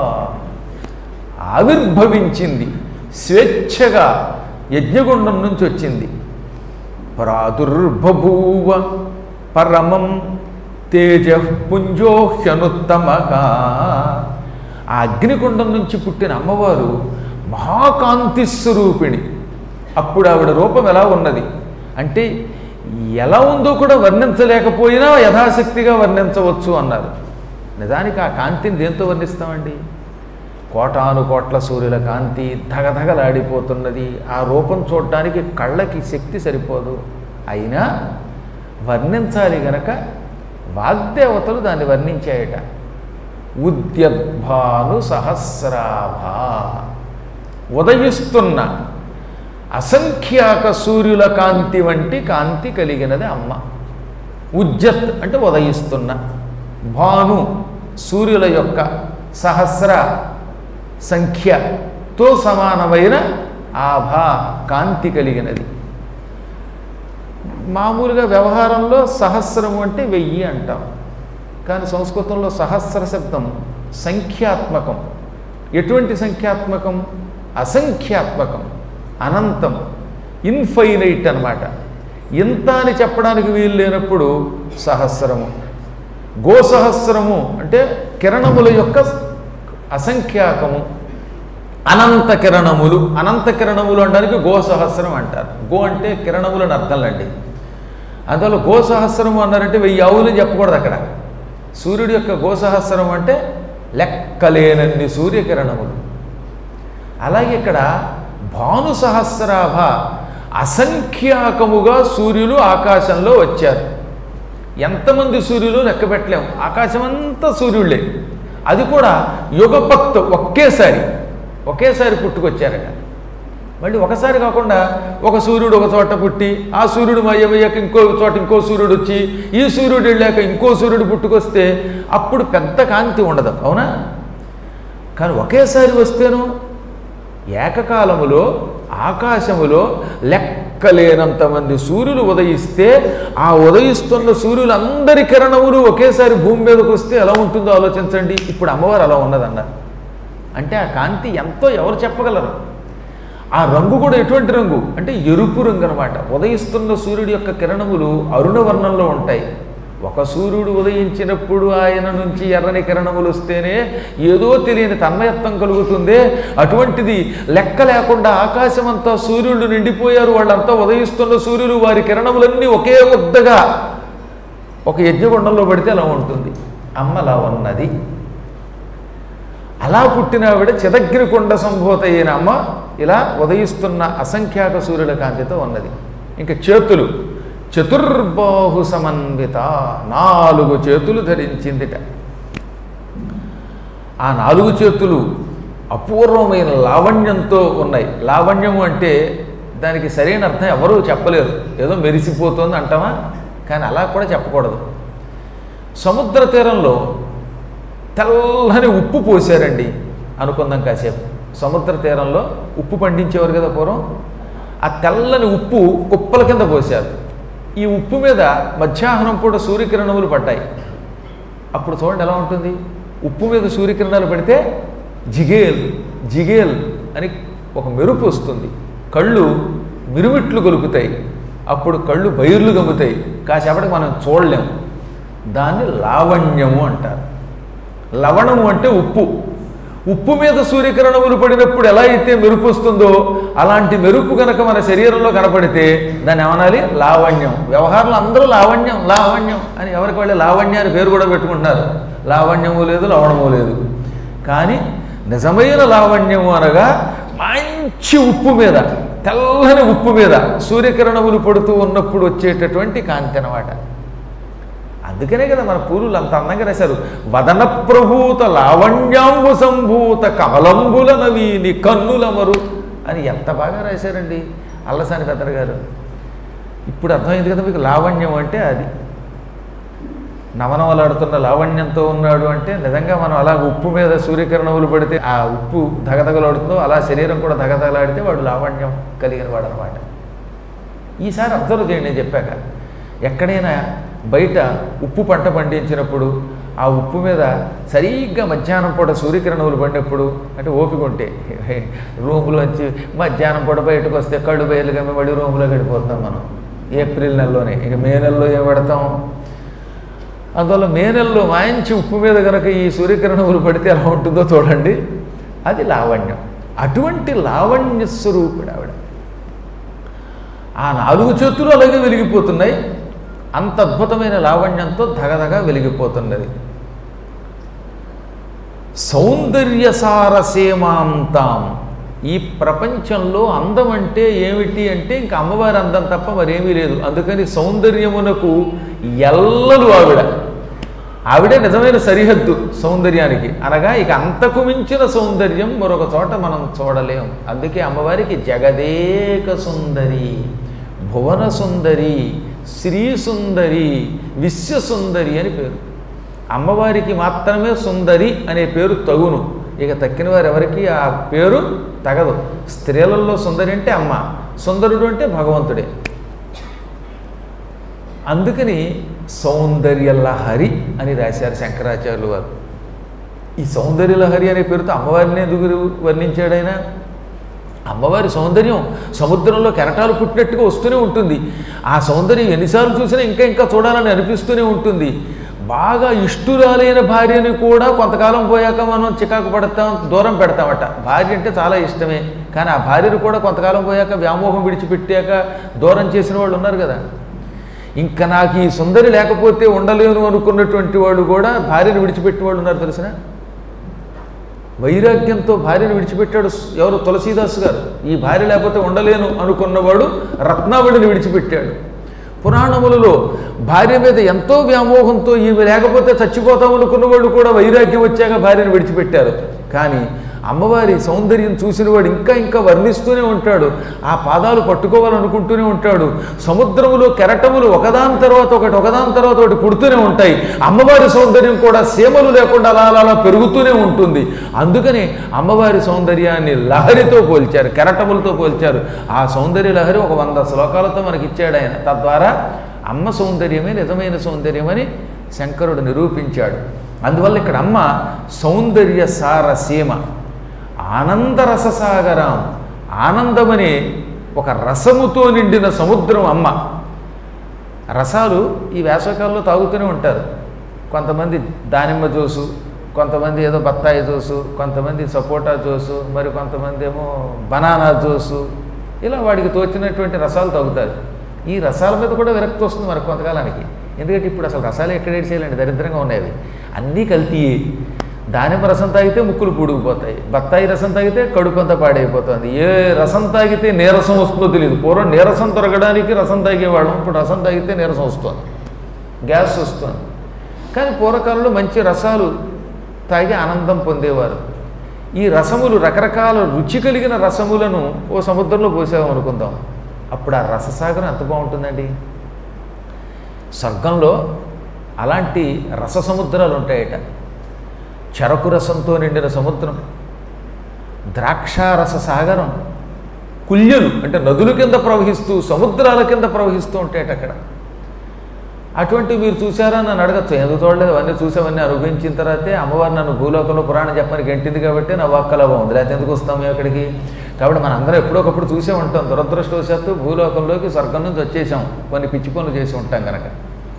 ఆవిర్భవించింది స్వేచ్ఛగా యజ్ఞగుండం నుంచి వచ్చింది ప్రాదుర్బభూవ పరమం తేజ పుంజోహ్యనుత్తమగా ఆ అగ్నికుండం నుంచి పుట్టిన అమ్మవారు మహాకాంతి స్వరూపిణి అప్పుడు ఆవిడ రూపం ఎలా ఉన్నది అంటే ఎలా ఉందో కూడా వర్ణించలేకపోయినా యథాశక్తిగా వర్ణించవచ్చు అన్నారు నిజానికి ఆ కాంతిని దేంతో వర్ణిస్తామండి కోటాను కోట్ల సూర్యుల కాంతి ధగధగలాడిపోతున్నది ఆ రూపం చూడటానికి కళ్ళకి శక్తి సరిపోదు అయినా వర్ణించాలి గనక వాగ్దేవతలు దాన్ని వర్ణించాయట ఉద్యద్భాను సహస్రాభ ఉదయిస్తున్న అసంఖ్యాక సూర్యుల కాంతి వంటి కాంతి కలిగినది అమ్మ ఉజ్జత్ అంటే ఉదయిస్తున్న భాను సూర్యుల యొక్క సహస్ర సంఖ్యతో సమానమైన ఆభా కాంతి కలిగినది మామూలుగా వ్యవహారంలో సహస్రము అంటే వెయ్యి అంటాం కానీ సంస్కృతంలో సహస్ర శబ్దం సంఖ్యాత్మకం ఎటువంటి సంఖ్యాత్మకం అసంఖ్యాత్మకం అనంతం ఇన్ఫైనైట్ అన్నమాట ఇంత అని చెప్పడానికి వీలు లేనప్పుడు సహస్రము గోసహస్రము అంటే కిరణముల యొక్క అసంఖ్యాకము అనంత కిరణములు అనంత కిరణములు అనడానికి గో సహస్రం అంటారు గో అంటే కిరణములు అని అర్థంలండి అందువల్ల గో సహస్రము అన్నారంటే వెయ్యి ఆవులు చెప్పకూడదు అక్కడ సూర్యుడి యొక్క గో సహస్రం అంటే లెక్కలేనన్ని సూర్యకిరణములు అలాగే ఇక్కడ భాను సహస్రాభ అసంఖ్యాకముగా సూర్యులు ఆకాశంలో వచ్చారు ఎంతమంది సూర్యులు లెక్క పెట్టలేము ఆకాశం అంతా సూర్యుళ్ళే అది కూడా యుగపక్త ఒకేసారి ఒకేసారి పుట్టుకొచ్చారట మళ్ళీ ఒకసారి కాకుండా ఒక సూర్యుడు ఒక చోట పుట్టి ఆ సూర్యుడు మయ్యమయ్యాక ఇంకో చోట ఇంకో సూర్యుడు వచ్చి ఈ సూర్యుడు వెళ్ళాక ఇంకో సూర్యుడు పుట్టుకొస్తే అప్పుడు పెద్ద కాంతి ఉండదు అవునా కానీ ఒకేసారి వస్తేను ఏకకాలములో ఆకాశములో లెక్కలేనంత మంది సూర్యులు ఉదయిస్తే ఆ ఉదయిస్తున్న సూర్యులందరి కిరణములు ఒకేసారి భూమి మీదకి వస్తే ఎలా ఉంటుందో ఆలోచించండి ఇప్పుడు అమ్మవారు అలా ఉన్నదన్నారు అంటే ఆ కాంతి ఎంతో ఎవరు చెప్పగలరు ఆ రంగు కూడా ఎటువంటి రంగు అంటే ఎరుపు రంగు అనమాట ఉదయిస్తున్న సూర్యుడి యొక్క కిరణములు అరుణ వర్ణంలో ఉంటాయి ఒక సూర్యుడు ఉదయించినప్పుడు ఆయన నుంచి ఎర్రని కిరణములు వస్తేనే ఏదో తెలియని తన్మయత్వం కలుగుతుందే అటువంటిది లెక్క లేకుండా ఆకాశం అంతా సూర్యుడు నిండిపోయారు వాళ్ళంతా ఉదయిస్తున్న సూర్యులు వారి కిరణములన్నీ ఒకే ముద్దగా ఒక యజ్ఞగుండంలో పడితే అలా ఉంటుంది అమ్మ అలా ఉన్నది అలా పుట్టిన ఆవిడ చిదగ్నికొండ సంభూత అయిన అమ్మ ఇలా ఉదయిస్తున్న అసంఖ్యాక సూర్యుల కాంతితో ఉన్నది ఇంకా చేతులు చతుర్బాహు సమన్విత నాలుగు చేతులు ధరించిందిట ఆ నాలుగు చేతులు అపూర్వమైన లావణ్యంతో ఉన్నాయి లావణ్యము అంటే దానికి సరైన అర్థం ఎవరూ చెప్పలేరు ఏదో మెరిసిపోతుంది అంటామా కానీ అలా కూడా చెప్పకూడదు సముద్ర తీరంలో తెల్లని ఉప్పు పోసారండి అనుకుందాం కాసేపు సముద్ర తీరంలో ఉప్పు పండించేవారు కదా పూర్వం ఆ తెల్లని ఉప్పు కుప్పల కింద పోశారు ఈ ఉప్పు మీద మధ్యాహ్నం పూట సూర్యకిరణములు పడ్డాయి అప్పుడు చూడండి ఎలా ఉంటుంది ఉప్పు మీద సూర్యకిరణాలు పడితే జిగేల్ జిగేల్ అని ఒక మెరుపు వస్తుంది కళ్ళు మిరుమిట్లు గొలుపుతాయి అప్పుడు కళ్ళు బైర్లు గమ్ముతాయి కాసేపటికి మనం చూడలేము దాన్ని లావణ్యము అంటారు లవణము అంటే ఉప్పు ఉప్పు మీద సూర్యకిరణములు పడినప్పుడు ఎలా అయితే మెరుపు వస్తుందో అలాంటి మెరుపు కనుక మన శరీరంలో కనపడితే దాన్ని ఏమనాలి లావణ్యం వ్యవహారంలో అందరూ లావణ్యం లావణ్యం అని ఎవరికి వాళ్ళే లావణ్య అని పేరు కూడా పెట్టుకుంటున్నారు లావణ్యము లేదు లవణము లేదు కానీ నిజమైన లావణ్యము అనగా మంచి ఉప్పు మీద తెల్లని ఉప్పు మీద సూర్యకిరణములు పడుతూ ఉన్నప్పుడు వచ్చేటటువంటి కాంతి అన్నమాట అందుకనే కదా మన పూలు అంత అందంగా రాశారు వదన ప్రభూత లావణ్యాంబు సంభూత కమలంబుల నవీని కన్నులమరు అని ఎంత బాగా రాశారండి అల్లసాని పెద్దరు గారు ఇప్పుడు అర్థమైంది కదా మీకు లావణ్యం అంటే అది నవనవలాడుతున్న లావణ్యంతో ఉన్నాడు అంటే నిజంగా మనం అలా ఉప్పు మీద సూర్యకిరణములు పడితే ఆ ఉప్పు దగదగలాడుతుందో అలా శరీరం కూడా దగదగలాడితే వాడు లావణ్యం కలిగిన వాడు అనమాట ఈసారి అబ్జర్వ్ చేయండి నేను చెప్పాక ఎక్కడైనా బయట ఉప్పు పంట పండించినప్పుడు ఆ ఉప్పు మీద సరిగ్గా మధ్యాహ్నం పూట సూర్యకిరణములు పడినప్పుడు అంటే ఓపిక ఉంటే రూములోంచి మధ్యాహ్నం పూట బయటకు వస్తే కళ్ళు బయలుగా మళ్ళీ రూములోకి వెళ్ళిపోతాం మనం ఏప్రిల్ నెలలోనే ఇక మే నెలలో ఏం పెడతాం అందువల్ల మే నెలలో మంచి ఉప్పు మీద కనుక ఈ సూర్యకిరణములు పడితే ఎలా ఉంటుందో చూడండి అది లావణ్యం అటువంటి లావణ్య స్వరూపుడు ఆవిడ ఆ నాలుగు చేతులు అలాగే వెలిగిపోతున్నాయి అంత అద్భుతమైన లావణ్యంతో ధగధగా వెలిగిపోతున్నది సౌందర్యసారసేమాంతాం ఈ ప్రపంచంలో అందం అంటే ఏమిటి అంటే ఇంకా అమ్మవారి అందం తప్ప మరేమీ లేదు అందుకని సౌందర్యమునకు ఎల్లలు ఆవిడ ఆవిడే నిజమైన సరిహద్దు సౌందర్యానికి అనగా ఇక అంతకు మించిన సౌందర్యం మరొక చోట మనం చూడలేం అందుకే అమ్మవారికి జగదేక సుందరి భువన సుందరి శ్రీ సుందరి విశ్వసుందరి అని పేరు అమ్మవారికి మాత్రమే సుందరి అనే పేరు తగును ఇక తక్కిన వారు ఎవరికి ఆ పేరు తగదు స్త్రీలలో సుందరి అంటే అమ్మ సుందరుడు అంటే భగవంతుడే అందుకని సౌందర్య లహరి అని రాశారు శంకరాచార్యులు వారు ఈ సౌందర్య లహరి అనే పేరుతో అమ్మవారిని ఎందుకు వర్ణించాడైనా అమ్మవారి సౌందర్యం సముద్రంలో కెరటాలు పుట్టినట్టుగా వస్తూనే ఉంటుంది ఆ సౌందర్యం ఎన్నిసార్లు చూసినా ఇంకా ఇంకా చూడాలని అనిపిస్తూనే ఉంటుంది బాగా ఇష్టురాలైన భార్యని కూడా కొంతకాలం పోయాక మనం చికాకు పడతాం దూరం పెడతామట భార్య అంటే చాలా ఇష్టమే కానీ ఆ భార్యను కూడా కొంతకాలం పోయాక వ్యామోహం విడిచిపెట్టాక దూరం చేసిన వాళ్ళు ఉన్నారు కదా ఇంకా నాకు ఈ సుందరి లేకపోతే ఉండలేను అనుకున్నటువంటి వాళ్ళు కూడా భార్యను విడిచిపెట్టిన వాళ్ళు ఉన్నారు తెలిసిన వైరాగ్యంతో భార్యను విడిచిపెట్టాడు ఎవరు తులసీదాస్ గారు ఈ భార్య లేకపోతే ఉండలేను అనుకున్నవాడు రత్నావళిని విడిచిపెట్టాడు పురాణములలో భార్య మీద ఎంతో వ్యామోహంతో ఈమె లేకపోతే చచ్చిపోతాం అనుకున్నవాడు కూడా వైరాగ్యం వచ్చాక భార్యను విడిచిపెట్టారు కానీ అమ్మవారి సౌందర్యం చూసినవాడు ఇంకా ఇంకా వర్ణిస్తూనే ఉంటాడు ఆ పాదాలు పట్టుకోవాలనుకుంటూనే ఉంటాడు సముద్రములో కెరటములు ఒకదాని తర్వాత ఒకటి ఒకదాని తర్వాత ఒకటి పుడుతూనే ఉంటాయి అమ్మవారి సౌందర్యం కూడా సీమలు లేకుండా అలా అలా అలా పెరుగుతూనే ఉంటుంది అందుకని అమ్మవారి సౌందర్యాన్ని లహరితో పోల్చారు కెరటములతో పోల్చారు ఆ సౌందర్య లహరి ఒక వంద శ్లోకాలతో మనకి ఇచ్చాడు ఆయన తద్వారా అమ్మ సౌందర్యమే నిజమైన సౌందర్యమని శంకరుడు నిరూపించాడు అందువల్ల ఇక్కడ అమ్మ సౌందర్య సార సీమ ఆనందరససాగరం ఆనందమనే ఒక రసముతో నిండిన సముద్రం అమ్మ రసాలు ఈ వేసవకాలంలో తాగుతూనే ఉంటారు కొంతమంది దానిమ్మ జ్యూసు కొంతమంది ఏదో బత్తాయి జ్యూసు కొంతమంది సపోటా జ్యూసు మరి కొంతమంది ఏమో బనానా జ్యూసు ఇలా వాడికి తోచినటువంటి రసాలు తాగుతారు ఈ రసాల మీద కూడా విరక్తి వస్తుంది మనకు కొంతకాలానికి ఎందుకంటే ఇప్పుడు అసలు రసాలు ఎక్కడ చేయాలండి దరిద్రంగా ఉన్నాయి అవి అన్నీ కల్తీయే దానిమ్మ రసం తాగితే ముక్కులు పూడుకుపోతాయి బత్తాయి రసం తాగితే కడుపు అంతా పాడైపోతుంది ఏ రసం తాగితే నీరసం వస్తుందో తెలియదు పూర్వం నీరసం తొరగడానికి రసం తాగేవాళ్ళం ఇప్పుడు రసం తాగితే నీరసం వస్తుంది గ్యాస్ వస్తుంది కానీ పూర్వకాలంలో మంచి రసాలు తాగి ఆనందం పొందేవారు ఈ రసములు రకరకాల రుచి కలిగిన రసములను ఓ సముద్రంలో పోసాము అనుకుందాం అప్పుడు ఆ రససాగరం ఎంత బాగుంటుందండి స్వర్గంలో అలాంటి రస సముద్రాలు ఉంటాయట చెరకు రసంతో నిండిన సముద్రం ద్రాక్షారస సాగరం కుల్యలు అంటే నదుల కింద ప్రవహిస్తూ సముద్రాల కింద ప్రవహిస్తూ ఉంటాయట అక్కడ అటువంటివి మీరు చూసారా నన్ను అడగచ్చు ఎందుకు చూడలేదు అవన్నీ చూసావన్నీ అనుభవించిన తర్వాతే అమ్మవారు నన్ను భూలోకంలో పురాణం చెప్పని గంటింది కాబట్టి నా వాక్కలా బాగుంది లేకపోతే ఎందుకు వస్తాం మేము ఇక్కడికి కాబట్టి మన అందరం ఎప్పుడొకప్పుడు చూసే ఉంటాం దురదృష్టవశాత్తు భూలోకంలోకి స్వర్గం నుంచి వచ్చేసాం కొన్ని పిచ్చి పనులు చేసి ఉంటాం కనుక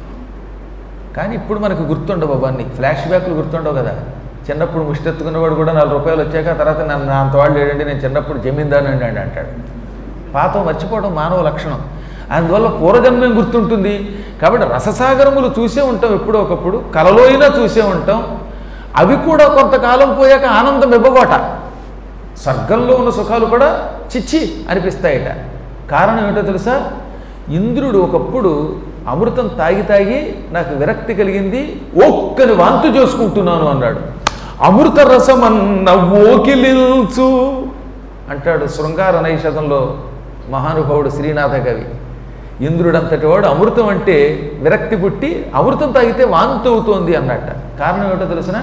కానీ ఇప్పుడు మనకు గుర్తుండవు అవన్నీ ఫ్లాష్ బ్యాక్లు గుర్తుండవు కదా చిన్నప్పుడు ముష్టెత్తుకున్నవాడు కూడా నాలుగు రూపాయలు వచ్చాక తర్వాత నన్ను నా అంత వాళ్ళు లేడండి నేను చిన్నప్పుడు జమీందారు అండి అండి అంటాడు పాత మర్చిపోవడం మానవ లక్షణం అందువల్ల పూర్వజన్మం గుర్తుంటుంది కాబట్టి రససాగరములు చూసే ఉంటాం ఎప్పుడో ఒకప్పుడు కలలో అయినా చూసే ఉంటాం అవి కూడా కొంతకాలం పోయాక ఆనందం ఇవ్వబోట స్వర్గంలో ఉన్న సుఖాలు కూడా చిచ్చి అనిపిస్తాయట కారణం ఏంటో తెలుసా ఇంద్రుడు ఒకప్పుడు అమృతం తాగి తాగి నాకు విరక్తి కలిగింది ఒక్కని వాంతు చేసుకుంటున్నాను అన్నాడు అమృత రసమన్న ఓకిలిల్చు అంటాడు శృంగార నైషధంలో మహానుభావుడు శ్రీనాథ కవి ఇంద్రుడంతటి వాడు అమృతం అంటే విరక్తి పుట్టి అమృతం తాగితే వాంతి అవుతోంది అన్నట్ట కారణం ఏమిటో తెలిసిన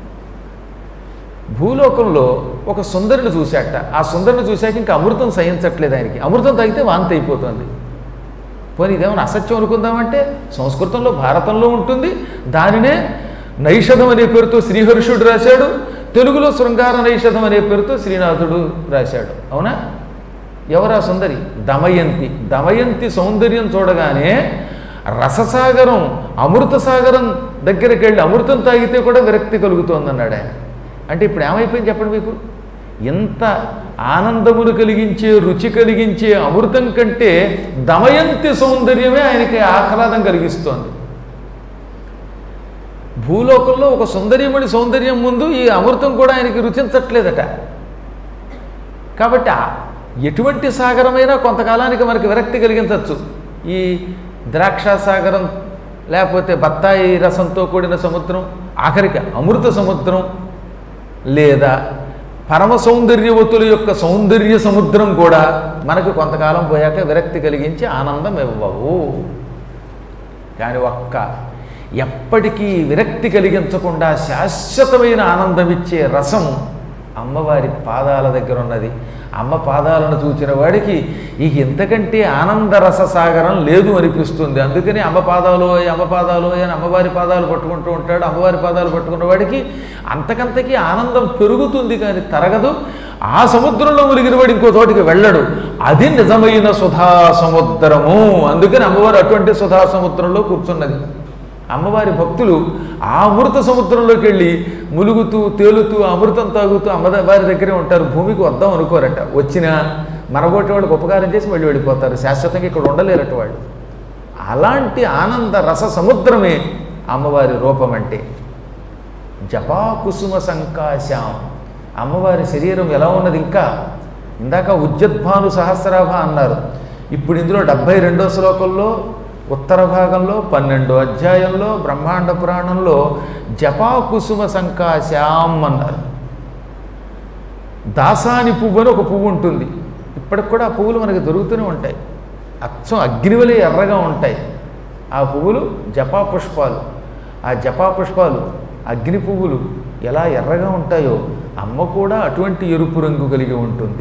భూలోకంలో ఒక సుందరిని చూశాట ఆ సుందరిని చూశాక ఇంకా అమృతం సహించట్లేదు ఆయనకి అమృతం తాగితే వాంతి అయిపోతుంది పోనీ ఇదేమైనా అసత్యం అనుకుందామంటే సంస్కృతంలో భారతంలో ఉంటుంది దానినే నైషధం అనే పేరుతో శ్రీహర్షుడు రాశాడు తెలుగులో శృంగార నైషధం అనే పేరుతో శ్రీనాథుడు రాశాడు అవునా ఎవరా సుందరి దమయంతి దమయంతి సౌందర్యం చూడగానే రససాగరం అమృత సాగరం దగ్గరికి వెళ్ళి అమృతం తాగితే కూడా విరక్తి కలుగుతోందన్నాడు ఆయన అంటే ఇప్పుడు ఏమైపోయింది చెప్పండి మీకు ఎంత ఆనందమును కలిగించే రుచి కలిగించే అమృతం కంటే దమయంతి సౌందర్యమే ఆయనకి ఆహ్లాదం కలిగిస్తోంది భూలోకంలో ఒక సుందర్యమణి సౌందర్యం ముందు ఈ అమృతం కూడా ఆయనకి రుచించట్లేదట కాబట్టి ఆ ఎటువంటి సాగరమైనా కొంతకాలానికి మనకి విరక్తి కలిగించవచ్చు ఈ ద్రాక్ష సాగరం లేకపోతే బత్తాయి రసంతో కూడిన సముద్రం ఆఖరికి అమృత సముద్రం లేదా పరమ సౌందర్యవతుల యొక్క సౌందర్య సముద్రం కూడా మనకు కొంతకాలం పోయాక విరక్తి కలిగించి ఆనందం ఇవ్వవు కానీ ఒక్క ఎప్పటికీ విరక్తి కలిగించకుండా శాశ్వతమైన ఆనందం ఇచ్చే రసం అమ్మవారి పాదాల దగ్గర ఉన్నది అమ్మ పాదాలను చూచిన వాడికి ఇక ఇంతకంటే ఆనంద రస సాగరం లేదు అనిపిస్తుంది అందుకని అమ్మ పాదాలు అమ్మ పాదాలు అని అమ్మవారి పాదాలు పట్టుకుంటూ ఉంటాడు అమ్మవారి పాదాలు పట్టుకున్న వాడికి అంతకంతకి ఆనందం పెరుగుతుంది కానీ తరగదు ఆ సముద్రంలో మునిగిన వాడు ఇంకో చోటికి వెళ్ళడు అది నిజమైన సుధా సముద్రము అందుకని అమ్మవారు అటువంటి సుధా సముద్రంలో కూర్చున్నది అమ్మవారి భక్తులు ఆ అమృత సముద్రంలోకి వెళ్ళి ములుగుతూ తేలుతూ అమృతం తాగుతూ అమ్మవారి దగ్గరే ఉంటారు భూమికి వద్దాం అనుకోరట వచ్చినా మనబోటి వాళ్ళకి ఉపకారం చేసి మళ్ళీ వెళ్ళిపోతారు శాశ్వతంగా ఇక్కడ ఉండలేరట వాళ్ళు అలాంటి ఆనంద రస సముద్రమే అమ్మవారి రూపం అంటే జపా కుసుమ సంకాశాం అమ్మవారి శరీరం ఎలా ఉన్నది ఇంకా ఇందాక ఉజ్జద్భాను సహస్రాభ అన్నారు ఇప్పుడు ఇందులో డెబ్భై రెండో శ్లోకంలో ఉత్తర భాగంలో పన్నెండో అధ్యాయంలో బ్రహ్మాండ పురాణంలో జపా కుసుమ సంకాశాం అన్నారు దాసాని పువ్వు అని ఒక పువ్వు ఉంటుంది ఇప్పటికి కూడా ఆ పువ్వులు మనకి దొరుకుతూనే ఉంటాయి అచ్చం అగ్నివలే ఎర్రగా ఉంటాయి ఆ పువ్వులు జపా పుష్పాలు ఆ జపా పుష్పాలు అగ్ని పువ్వులు ఎలా ఎర్రగా ఉంటాయో అమ్మ కూడా అటువంటి ఎరుపు రంగు కలిగి ఉంటుంది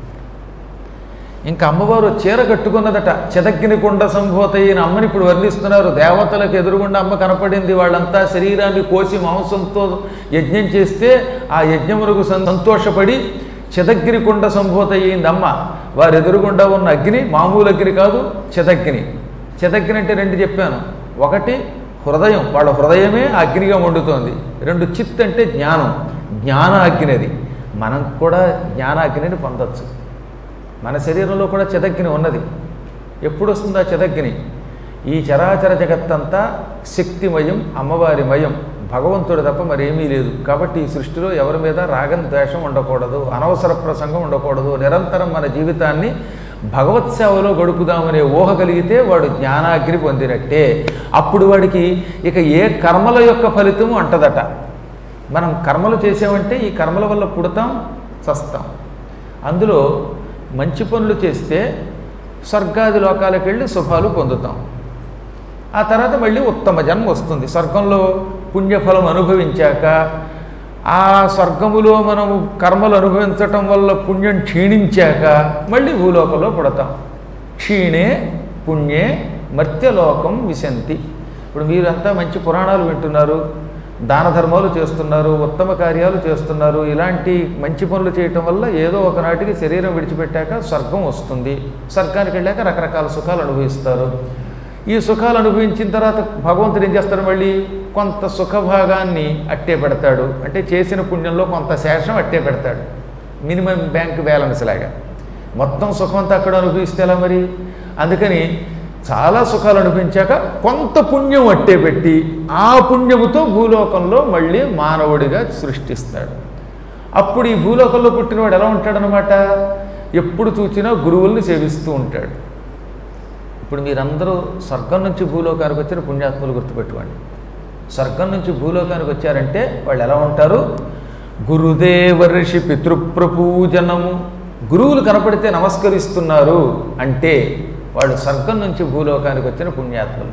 ఇంకా అమ్మవారు చీర కట్టుకున్నదట చెదగ్గిని కొండ సంభూత అయిన అమ్మని ఇప్పుడు వర్ణిస్తున్నారు దేవతలకు ఎదురుగుండా అమ్మ కనపడింది వాళ్ళంతా శరీరాన్ని కోసి మాంసంతో యజ్ఞం చేస్తే ఆ యజ్ఞమునకు సం- సంతోషపడి చెదగ్గిరి కొండ సంభూత అయింది అమ్మ వారి ఎదురుగుండా ఉన్న అగ్ని మామూలు అగ్ని కాదు చెదగ్గిని చెదగ్గిని అంటే రెండు చెప్పాను ఒకటి హృదయం వాళ్ళ హృదయమే అగ్నిగా వండుతోంది రెండు చిత్ అంటే జ్ఞానం జ్ఞాన అగ్ని అది మనం కూడా జ్ఞానాగ్నిని పొందొచ్చు మన శరీరంలో కూడా చెదగ్ని ఉన్నది ఎప్పుడు వస్తుందా చెదగ్ని ఈ చరాచర జగత్తంతా శక్తిమయం అమ్మవారిమయం భగవంతుడు తప్ప మరేమీ లేదు కాబట్టి ఈ సృష్టిలో ఎవరి మీద రాగం ద్వేషం ఉండకూడదు అనవసర ప్రసంగం ఉండకూడదు నిరంతరం మన జీవితాన్ని భగవత్ సేవలో గడుపుదామనే ఊహ కలిగితే వాడు జ్ఞానాగ్ని పొందినట్టే అప్పుడు వాడికి ఇక ఏ కర్మల యొక్క ఫలితము అంటదట మనం కర్మలు చేసామంటే ఈ కర్మల వల్ల పుడతాం చస్తాం అందులో మంచి పనులు చేస్తే స్వర్గాది లోకాలకు వెళ్ళి శుభాలు పొందుతాం ఆ తర్వాత మళ్ళీ ఉత్తమ జన్మ వస్తుంది స్వర్గంలో పుణ్యఫలం అనుభవించాక ఆ స్వర్గములో మనం కర్మలు అనుభవించటం వల్ల పుణ్యం క్షీణించాక మళ్ళీ భూలోకంలో పుడతాం క్షీణే పుణ్యే మర్త్యలోకం విశంతి ఇప్పుడు మీరంతా మంచి పురాణాలు వింటున్నారు దాన ధర్మాలు చేస్తున్నారు ఉత్తమ కార్యాలు చేస్తున్నారు ఇలాంటి మంచి పనులు చేయటం వల్ల ఏదో ఒకనాటికి శరీరం విడిచిపెట్టాక స్వర్గం వస్తుంది స్వర్గానికి వెళ్ళాక రకరకాల సుఖాలు అనుభవిస్తారు ఈ సుఖాలు అనుభవించిన తర్వాత భగవంతుడు ఏం చేస్తాడు మళ్ళీ కొంత సుఖభాగాన్ని అట్టే పెడతాడు అంటే చేసిన పుణ్యంలో కొంత శేషం అట్టే పెడతాడు మినిమం బ్యాంక్ బ్యాలెన్స్ లాగా మొత్తం సుఖం అంతా అక్కడ అనుభవిస్తే ఎలా మరి అందుకని చాలా సుఖాలు అనుభవించాక కొంత పుణ్యం అట్టే పెట్టి ఆ పుణ్యముతో భూలోకంలో మళ్ళీ మానవుడిగా సృష్టిస్తాడు అప్పుడు ఈ భూలోకంలో పుట్టినవాడు ఎలా ఉంటాడనమాట ఎప్పుడు చూసినా గురువుల్ని సేవిస్తూ ఉంటాడు ఇప్పుడు మీరందరూ స్వర్గం నుంచి భూలోకానికి వచ్చిన పుణ్యాత్ములు గుర్తుపెట్టుకోండి స్వర్గం నుంచి భూలోకానికి వచ్చారంటే వాళ్ళు ఎలా ఉంటారు గురుదేవ ఋషి పితృప్రపూజనము గురువులు కనపడితే నమస్కరిస్తున్నారు అంటే వాళ్ళు స్వర్గం నుంచి భూలోకానికి వచ్చిన పుణ్యాత్ములు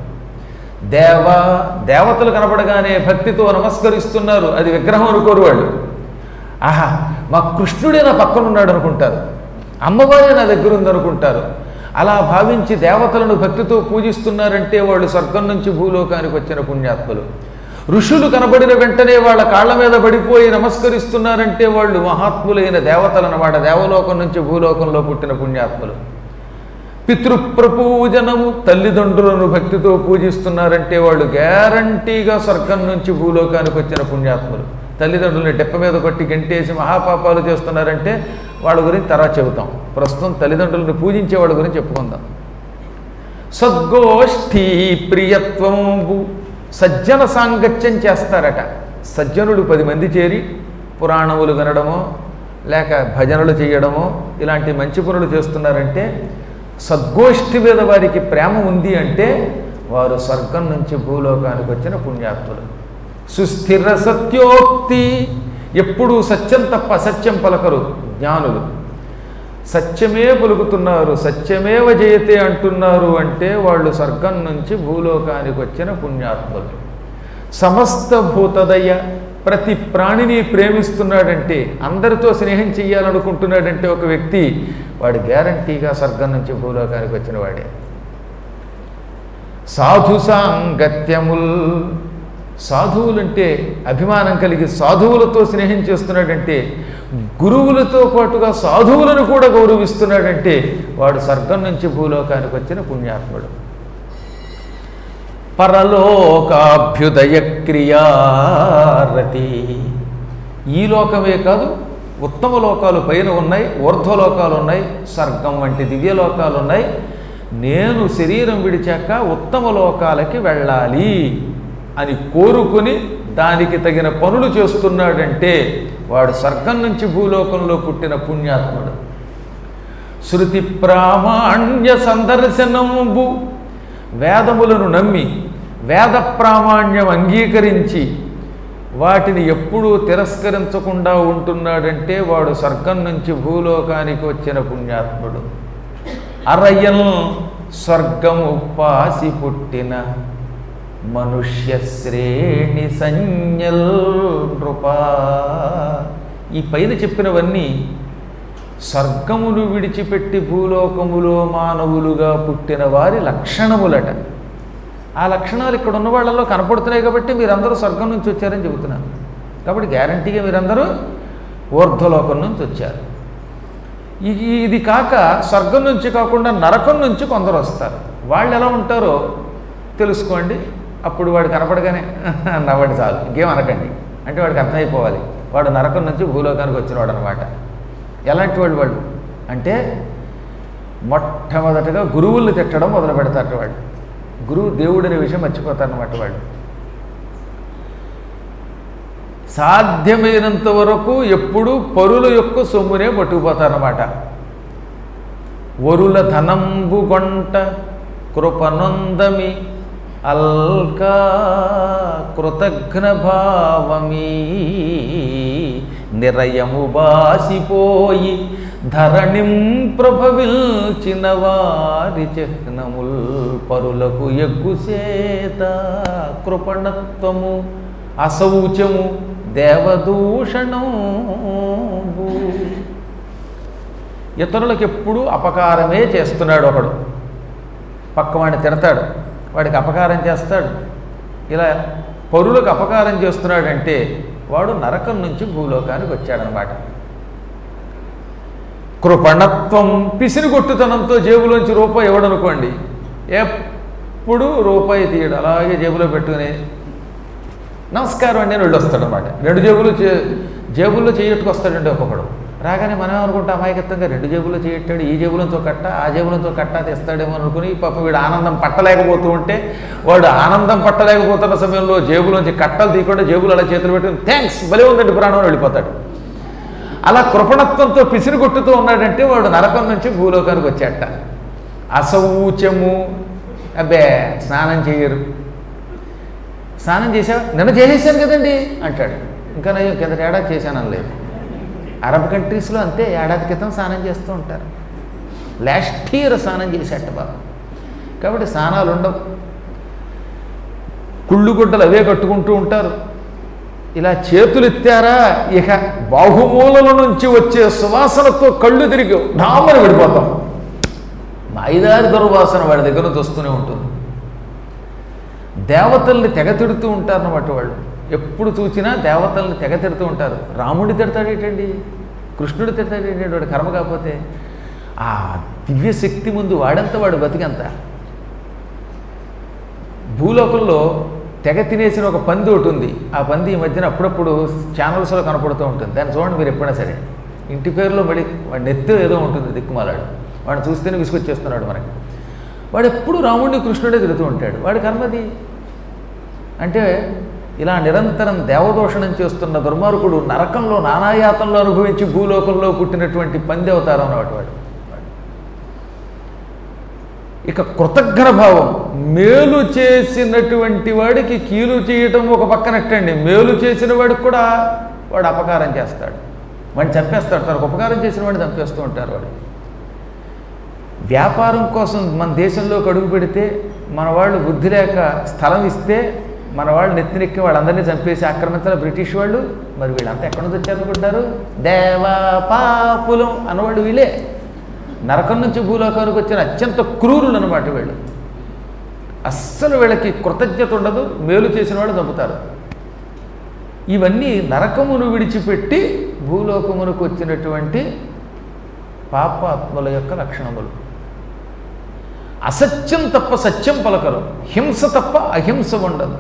దేవ దేవతలు కనపడగానే భక్తితో నమస్కరిస్తున్నారు అది విగ్రహం అనుకోరు వాళ్ళు ఆహా మా కృష్ణుడే నా పక్కన ఉన్నాడు అనుకుంటారు అమ్మవారే నా దగ్గర ఉందనుకుంటారు అలా భావించి దేవతలను భక్తితో పూజిస్తున్నారంటే వాళ్ళు స్వర్గం నుంచి భూలోకానికి వచ్చిన పుణ్యాత్ములు ఋషులు కనబడిన వెంటనే వాళ్ళ కాళ్ళ మీద పడిపోయి నమస్కరిస్తున్నారంటే వాళ్ళు మహాత్ములైన దేవతలన్నమాట దేవలోకం నుంచి భూలోకంలో పుట్టిన పుణ్యాత్ములు పితృప్రపూజనము తల్లిదండ్రులను భక్తితో పూజిస్తున్నారంటే వాళ్ళు గ్యారంటీగా స్వర్గం నుంచి భూలోకానికి వచ్చిన పుణ్యాత్ములు తల్లిదండ్రులని డెప్ప మీద కొట్టి గంటేసి మహాపాపాలు చేస్తున్నారంటే వాళ్ళ గురించి తర్వాత చెబుతాం ప్రస్తుతం తల్లిదండ్రులను పూజించే వాళ్ళ గురించి చెప్పుకుందాం సద్గోష్ఠీ ప్రియత్వంబు సజ్జన సాంగత్యం చేస్తారట సజ్జనుడు పది మంది చేరి పురాణములు వినడమో లేక భజనలు చేయడమో ఇలాంటి మంచి పనులు చేస్తున్నారంటే సద్గోష్ఠి మీద వారికి ప్రేమ ఉంది అంటే వారు స్వర్గం నుంచి భూలోకానికి వచ్చిన పుణ్యాత్ములు సుస్థిర సత్యోక్తి ఎప్పుడూ సత్యం తప్ప అసత్యం పలకరు జ్ఞానులు సత్యమే పలుకుతున్నారు సత్యమేవ జయతే అంటున్నారు అంటే వాళ్ళు స్వర్గం నుంచి భూలోకానికి వచ్చిన పుణ్యాత్ములు సమస్త భూతదయ ప్రతి ప్రాణిని ప్రేమిస్తున్నాడంటే అందరితో స్నేహం చెయ్యాలనుకుంటున్నాడంటే ఒక వ్యక్తి వాడు గ్యారంటీగా స్వర్గం నుంచి భూలోకానికి వచ్చిన వాడే సాధు సాంగత్యముల్ సాధువులంటే అభిమానం కలిగి సాధువులతో స్నేహం చేస్తున్నాడంటే గురువులతో పాటుగా సాధువులను కూడా గౌరవిస్తున్నాడంటే వాడు స్వర్గం నుంచి భూలోకానికి వచ్చిన పుణ్యాత్ముడు పరలోకాభ్యుదయ క్రియారతి ఈ లోకమే కాదు ఉత్తమ లోకాలు పైన ఉన్నాయి ఊర్ధ్వలోకాలు ఉన్నాయి స్వర్గం వంటి దివ్యలోకాలు ఉన్నాయి నేను శరీరం విడిచాక ఉత్తమ లోకాలకి వెళ్ళాలి అని కోరుకుని దానికి తగిన పనులు చేస్తున్నాడంటే వాడు స్వర్గం నుంచి భూలోకంలో పుట్టిన పుణ్యాత్ముడు శృతి ప్రామాణ్య సందర్శనంబు వేదములను నమ్మి వేద ప్రామాణ్యం అంగీకరించి వాటిని ఎప్పుడూ తిరస్కరించకుండా ఉంటున్నాడంటే వాడు స్వర్గం నుంచి భూలోకానికి వచ్చిన పుణ్యాత్ముడు అరయల్ స్వర్గము పాసి పుట్టిన మనుష్య శ్రేణి సంజ్ఞల్ నృపా ఈ పైన చెప్పినవన్నీ స్వర్గమును విడిచిపెట్టి భూలోకములో మానవులుగా పుట్టిన వారి లక్షణములట ఆ లక్షణాలు ఇక్కడ ఉన్న వాళ్ళలో కనపడుతున్నాయి కాబట్టి మీరందరూ స్వర్గం నుంచి వచ్చారని చెబుతున్నాను కాబట్టి గ్యారంటీగా మీరందరూ ఊర్ధ్వలోకం నుంచి వచ్చారు ఇది ఇది కాక స్వర్గం నుంచి కాకుండా నరకం నుంచి కొందరు వస్తారు వాళ్ళు ఎలా ఉంటారో తెలుసుకోండి అప్పుడు వాడు కనపడగానే నవ్వండి చాలు ఇంకేం అనకండి అంటే వాడికి అర్థమైపోవాలి వాడు నరకం నుంచి భూలోకానికి వచ్చినవాడు అనమాట ఎలాంటి వాడు వాడు అంటే మొట్టమొదటగా గురువుల్ని తిట్టడం మొదలు పెడతారు వాడు గురువు దేవుడు అనే విషయం మర్చిపోతారనమాట వాడు సాధ్యమైనంత వరకు ఎప్పుడూ పరుల యొక్క సొమ్మునే పట్టుకుపోతారన్నమాట వరుల ధనంబు గొంట కృపనొందమి అల్కా కృతఘ్న భావమీ నిరయము బాసిపోయి ధరణిం ప్రభవిల్చిన వారి చిహ్నముల్ పరులకు ఎగ్గుసేత కృపణత్వము అశౌచము దేవదూషణంబు ఇతరులకు ఎప్పుడూ అపకారమే చేస్తున్నాడు ఒకడు పక్కవాడిని తిడతాడు వాడికి అపకారం చేస్తాడు ఇలా పరులకు అపకారం చేస్తున్నాడంటే వాడు నరకం నుంచి భూలోకానికి వచ్చాడనమాట కృపణత్వం పిసిరిగొట్టుతనంతో జేబులోంచి రూపాయి ఇవ్వడనుకోండి ఎప్పుడు రూపాయి తీయడు అలాగే జేబులో పెట్టుకుని నమస్కారం అండి అని వెళ్ళొస్తాడు అనమాట రెండు జేబులు చే- జేబుల్లో చేయట్టుకొస్తాడండి ఒక్కొక్కడు రాగానే మనం అనుకుంటాం అమాయకత్వంగా రెండు జేబుల్లో చేయట్టాడు ఈ జేబులంతో కట్ట ఆ జేబులంతో కట్ట తెస్తాడేమో అనుకుని పాపం వీడు ఆనందం పట్టలేకపోతూ ఉంటే వాడు ఆనందం పట్టలేకపోతున్న సమయంలో జేబులోంచి కట్టలు తీయకుండా జేబులు అలా చేతులు పెట్టుకుని థ్యాంక్స్ భలే ఉందండి ప్రాణం అని వెళ్ళిపోతాడు అలా కృపణత్వంతో పిసిరి కొట్టుతూ ఉన్నాడంటే వాడు నరకం నుంచి భూలోకానికి వచ్చాట అసౌచము అబ్బే స్నానం చేయరు స్నానం చేసావా నిన్న చేసేసాను కదండి అంటాడు ఇంకా నేను కింద ఏడాది చేశాను అనలేదు అరబ్ కంట్రీస్లో అంతే ఏడాది క్రితం స్నానం చేస్తూ ఉంటారు లాస్ట్ ఇయర్ స్నానం చేసేట బాబు కాబట్టి స్నానాలు ఉండవు కుళ్ళు గుడ్డలు అవే కట్టుకుంటూ ఉంటారు ఇలా చేతులు ఎత్తారా ఇక బాహుమూలల నుంచి వచ్చే సువాసనతో కళ్ళు తిరిగి డామని విడిపోతాం ఐదారు దుర్వాసన వాడి దగ్గర నుంచి వస్తూనే ఉంటుంది దేవతల్ని తెగ తిడుతూ ఉంటారన్నమాట వాళ్ళు ఎప్పుడు చూసినా దేవతల్ని తెగ తిడుతూ ఉంటారు రాముడి తిడతాడేటండి కృష్ణుడు తిడతాడేటండి వాడు కర్మ కాకపోతే ఆ దివ్య శక్తి ముందు వాడంత వాడు బతికంత భూలోకంలో తెగ తినేసిన ఒక పంది ఒకటి ఉంది ఆ పంది ఈ మధ్యన అప్పుడప్పుడు ఛానల్స్లో కనపడుతూ ఉంటుంది దాన్ని చూడండి మీరు ఎప్పుడైనా సరే ఇంటి పేరులో మళ్ళీ వాడి నెత్తి ఏదో ఉంటుంది దిక్కుమాలాడు వాడిని చూస్తేనే విసుకొచ్చేస్తున్నాడు మనకి వాడు ఎప్పుడు రాముడిని కృష్ణుడే తిరుగుతూ ఉంటాడు వాడి కర్మది అంటే ఇలా నిరంతరం దేవదోషణం చేస్తున్న దుర్మార్గుడు నరకంలో నానాయాతంలో అనుభవించి భూలోకంలో పుట్టినటువంటి పంది అవతారం అన్నమాట వాడు ఇక కృతజ్ఞ భావం మేలు చేసినటువంటి వాడికి కీలు చేయటం ఒక పక్కనట్టండి మేలు చేసిన వాడికి కూడా వాడు అపకారం చేస్తాడు వాడిని చంపేస్తాడు తనకు ఉపకారం చేసిన వాడిని చంపేస్తూ ఉంటారు వాడు వ్యాపారం కోసం మన దేశంలోకి అడుగు పెడితే మన వాళ్ళు బుద్ధి లేక స్థలం ఇస్తే మన వాళ్ళు నెత్తినెక్కి వాళ్ళందరినీ చంపేసి ఆక్రమించాలి బ్రిటిష్ వాళ్ళు మరి వీళ్ళంతా ఎక్కడి నుంచి వచ్చారనుకుంటారు దేవా పాపులం అన్నవాళ్ళు వీళ్ళే నరకం నుంచి భూలోకానికి వచ్చిన అత్యంత క్రూరులు అనమాట వీళ్ళు అస్సలు వీళ్ళకి కృతజ్ఞత ఉండదు మేలు చేసిన వాళ్ళు చంపుతారు ఇవన్నీ నరకమును విడిచిపెట్టి భూలోకమునకు వచ్చినటువంటి పాపాత్ముల యొక్క లక్షణములు అసత్యం తప్ప సత్యం పలకరు హింస తప్ప అహింస ఉండదు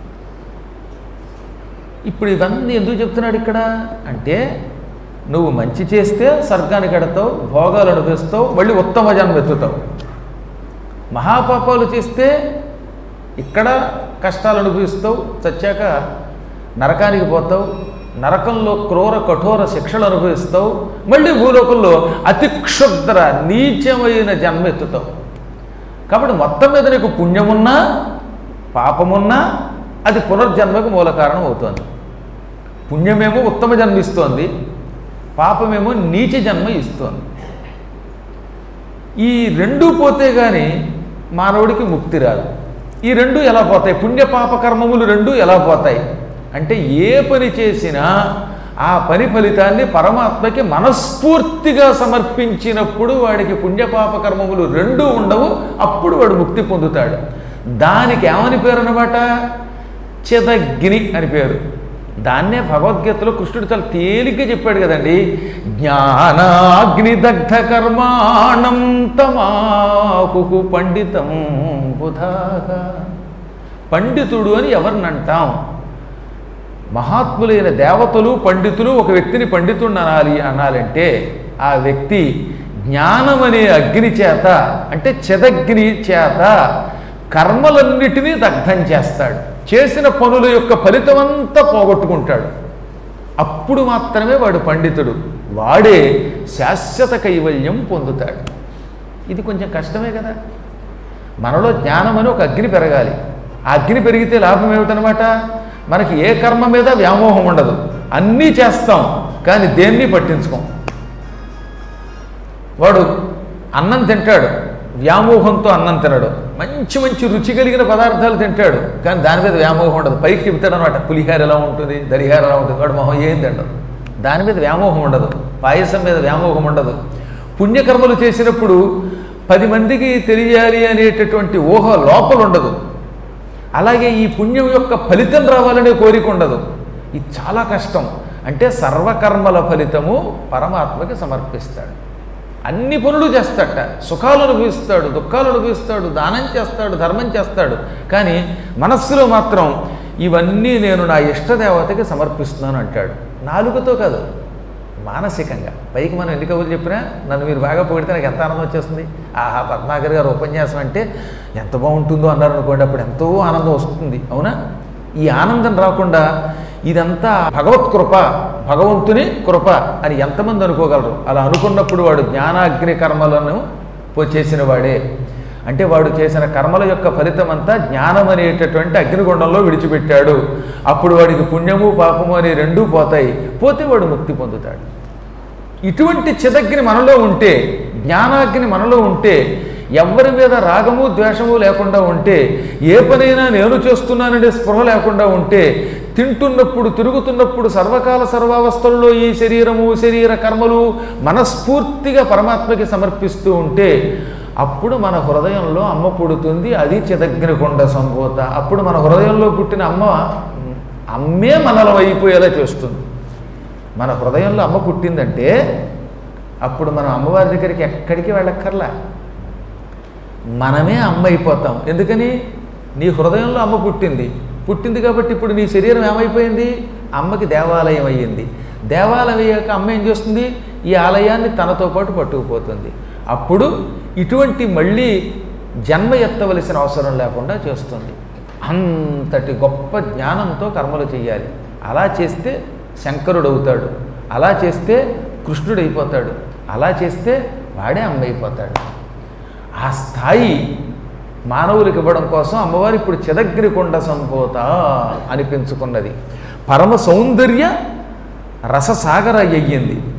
ఇప్పుడు ఇవన్నీ ఎందుకు చెప్తున్నాడు ఇక్కడ అంటే నువ్వు మంచి చేస్తే స్వర్గానికి ఎడతావు భోగాలు అనుభవిస్తావు మళ్ళీ ఉత్తమ జన్మ ఎత్తుతావు మహాపాపాలు చేస్తే ఇక్కడ కష్టాలు అనుభవిస్తావు చచ్చాక నరకానికి పోతావు నరకంలో క్రూర కఠోర శిక్షలు అనుభవిస్తావు మళ్ళీ భూలోకంలో అతి క్షుద్ర నీచమైన జన్మ ఎత్తుతావు కాబట్టి మొత్తం మీద నీకు పుణ్యమున్నా పాపమున్నా అది పునర్జన్మకు మూల కారణం అవుతుంది పుణ్యమేమో ఉత్తమ జన్మ ఇస్తోంది పాపమేమో నీచ జన్మ ఇస్తోంది ఈ రెండు పోతే కానీ మానవుడికి ముక్తి రాదు ఈ రెండు ఎలా పోతాయి పుణ్యపాప కర్మములు రెండు ఎలా పోతాయి అంటే ఏ పని చేసినా ఆ పని ఫలితాన్ని పరమాత్మకి మనస్ఫూర్తిగా సమర్పించినప్పుడు వాడికి పుణ్యపాప కర్మములు రెండు ఉండవు అప్పుడు వాడు ముక్తి పొందుతాడు దానికి ఏమని పేరు అనమాట చిదగ్ని అని పేరు దాన్నే భగవద్గీతలో కృష్ణుడు చాలా తేలిగ్గా చెప్పాడు కదండి జ్ఞానాగ్నిదగ్ధ కర్మాణం తమాహు పండితం బుధాగా పండితుడు అని ఎవరిని అంటాం మహాత్ములైన దేవతలు పండితులు ఒక వ్యక్తిని పండితుడిని అనాలి అనాలంటే ఆ వ్యక్తి జ్ఞానం అనే అగ్ని చేత అంటే చెదగ్ని చేత కర్మలన్నిటినీ దగ్ధం చేస్తాడు చేసిన పనుల యొక్క ఫలితమంతా పోగొట్టుకుంటాడు అప్పుడు మాత్రమే వాడు పండితుడు వాడే శాశ్వత కైవల్యం పొందుతాడు ఇది కొంచెం కష్టమే కదా మనలో జ్ఞానం అని ఒక అగ్ని పెరగాలి ఆ అగ్ని పెరిగితే లాభం ఏమిటనమాట మనకి ఏ కర్మ మీద వ్యామోహం ఉండదు అన్నీ చేస్తాం కానీ దేన్ని పట్టించుకోం వాడు అన్నం తింటాడు వ్యామోహంతో అన్నం తినడు మంచి మంచి రుచి కలిగిన పదార్థాలు తింటాడు కానీ దాని మీద వ్యామోహం ఉండదు పైకి చెప్తాడు అనమాట పులిహార ఎలా ఉంటుంది దరిహార ఎలా ఉంటుంది వాడు మొహం ఏం తిండదు దాని మీద వ్యామోహం ఉండదు పాయసం మీద వ్యామోహం ఉండదు పుణ్యకర్మలు చేసినప్పుడు పది మందికి తెలియాలి అనేటటువంటి ఊహ లోపల ఉండదు అలాగే ఈ పుణ్యం యొక్క ఫలితం రావాలనే కోరిక ఉండదు ఇది చాలా కష్టం అంటే సర్వకర్మల ఫలితము పరమాత్మకి సమర్పిస్తాడు అన్ని పనులు చేస్తాడట సుఖాలు అనుభవిస్తాడు దుఃఖాలు అనుభవిస్తాడు దానం చేస్తాడు ధర్మం చేస్తాడు కానీ మనస్సులో మాత్రం ఇవన్నీ నేను నా ఇష్టదేవతకి సమర్పిస్తున్నాను అంటాడు నాలుగుతో కాదు మానసికంగా పైకి మనం ఎన్ని కబుర్లు చెప్పినా నన్ను మీరు బాగా పొగిడితే నాకు ఎంత ఆనందం వచ్చేస్తుంది ఆహా పద్మాకర్ గారు ఉపన్యాసం అంటే ఎంత బాగుంటుందో అన్నారు అనుకోండి అప్పుడు ఎంతో ఆనందం వస్తుంది అవునా ఈ ఆనందం రాకుండా ఇదంతా భగవత్ కృప భగవంతుని కృప అని ఎంతమంది అనుకోగలరు అలా అనుకున్నప్పుడు వాడు జ్ఞానాగ్ని కర్మలను పో- చేసిన వాడే అంటే వాడు చేసిన కర్మల యొక్క ఫలితం అంతా జ్ఞానం అనేటటువంటి అగ్నిగుండంలో విడిచిపెట్టాడు అప్పుడు వాడికి పుణ్యము పాపము అనే రెండూ పోతాయి పోతే వాడు ముక్తి పొందుతాడు ఇటువంటి చిదగ్ని మనలో ఉంటే జ్ఞానాగ్ని మనలో ఉంటే ఎవరి మీద రాగము ద్వేషము లేకుండా ఉంటే ఏ పనైనా నేను చేస్తున్నాననే స్పృహ లేకుండా ఉంటే తింటున్నప్పుడు తిరుగుతున్నప్పుడు సర్వకాల సర్వావస్థల్లో ఈ శరీరము శరీర కర్మలు మనస్ఫూర్తిగా పరమాత్మకి సమర్పిస్తూ ఉంటే అప్పుడు మన హృదయంలో అమ్మ పుడుతుంది అది చిదగ్నికొండ సంభూత అప్పుడు మన హృదయంలో పుట్టిన అమ్మ అమ్మే మనలో అయిపోయేలా చేస్తుంది మన హృదయంలో అమ్మ పుట్టిందంటే అప్పుడు మనం అమ్మవారి దగ్గరికి ఎక్కడికి వెళ్ళక్కర్లా మనమే అమ్మ అయిపోతాం ఎందుకని నీ హృదయంలో అమ్మ పుట్టింది పుట్టింది కాబట్టి ఇప్పుడు నీ శరీరం ఏమైపోయింది అమ్మకి దేవాలయం అయ్యింది దేవాలయం అయ్యాక అమ్మ ఏం చేస్తుంది ఈ ఆలయాన్ని తనతో పాటు పట్టుకుపోతుంది అప్పుడు ఇటువంటి మళ్ళీ జన్మ ఎత్తవలసిన అవసరం లేకుండా చేస్తుంది అంతటి గొప్ప జ్ఞానంతో కర్మలు చేయాలి అలా చేస్తే శంకరుడు అవుతాడు అలా చేస్తే కృష్ణుడు అయిపోతాడు అలా చేస్తే వాడే అమ్మ అయిపోతాడు ఆ స్థాయి మానవులకు ఇవ్వడం కోసం అమ్మవారు ఇప్పుడు చిదగ్రికొండ సంభూత అనిపించుకున్నది పరమ సౌందర్య రససాగర అయ్యింది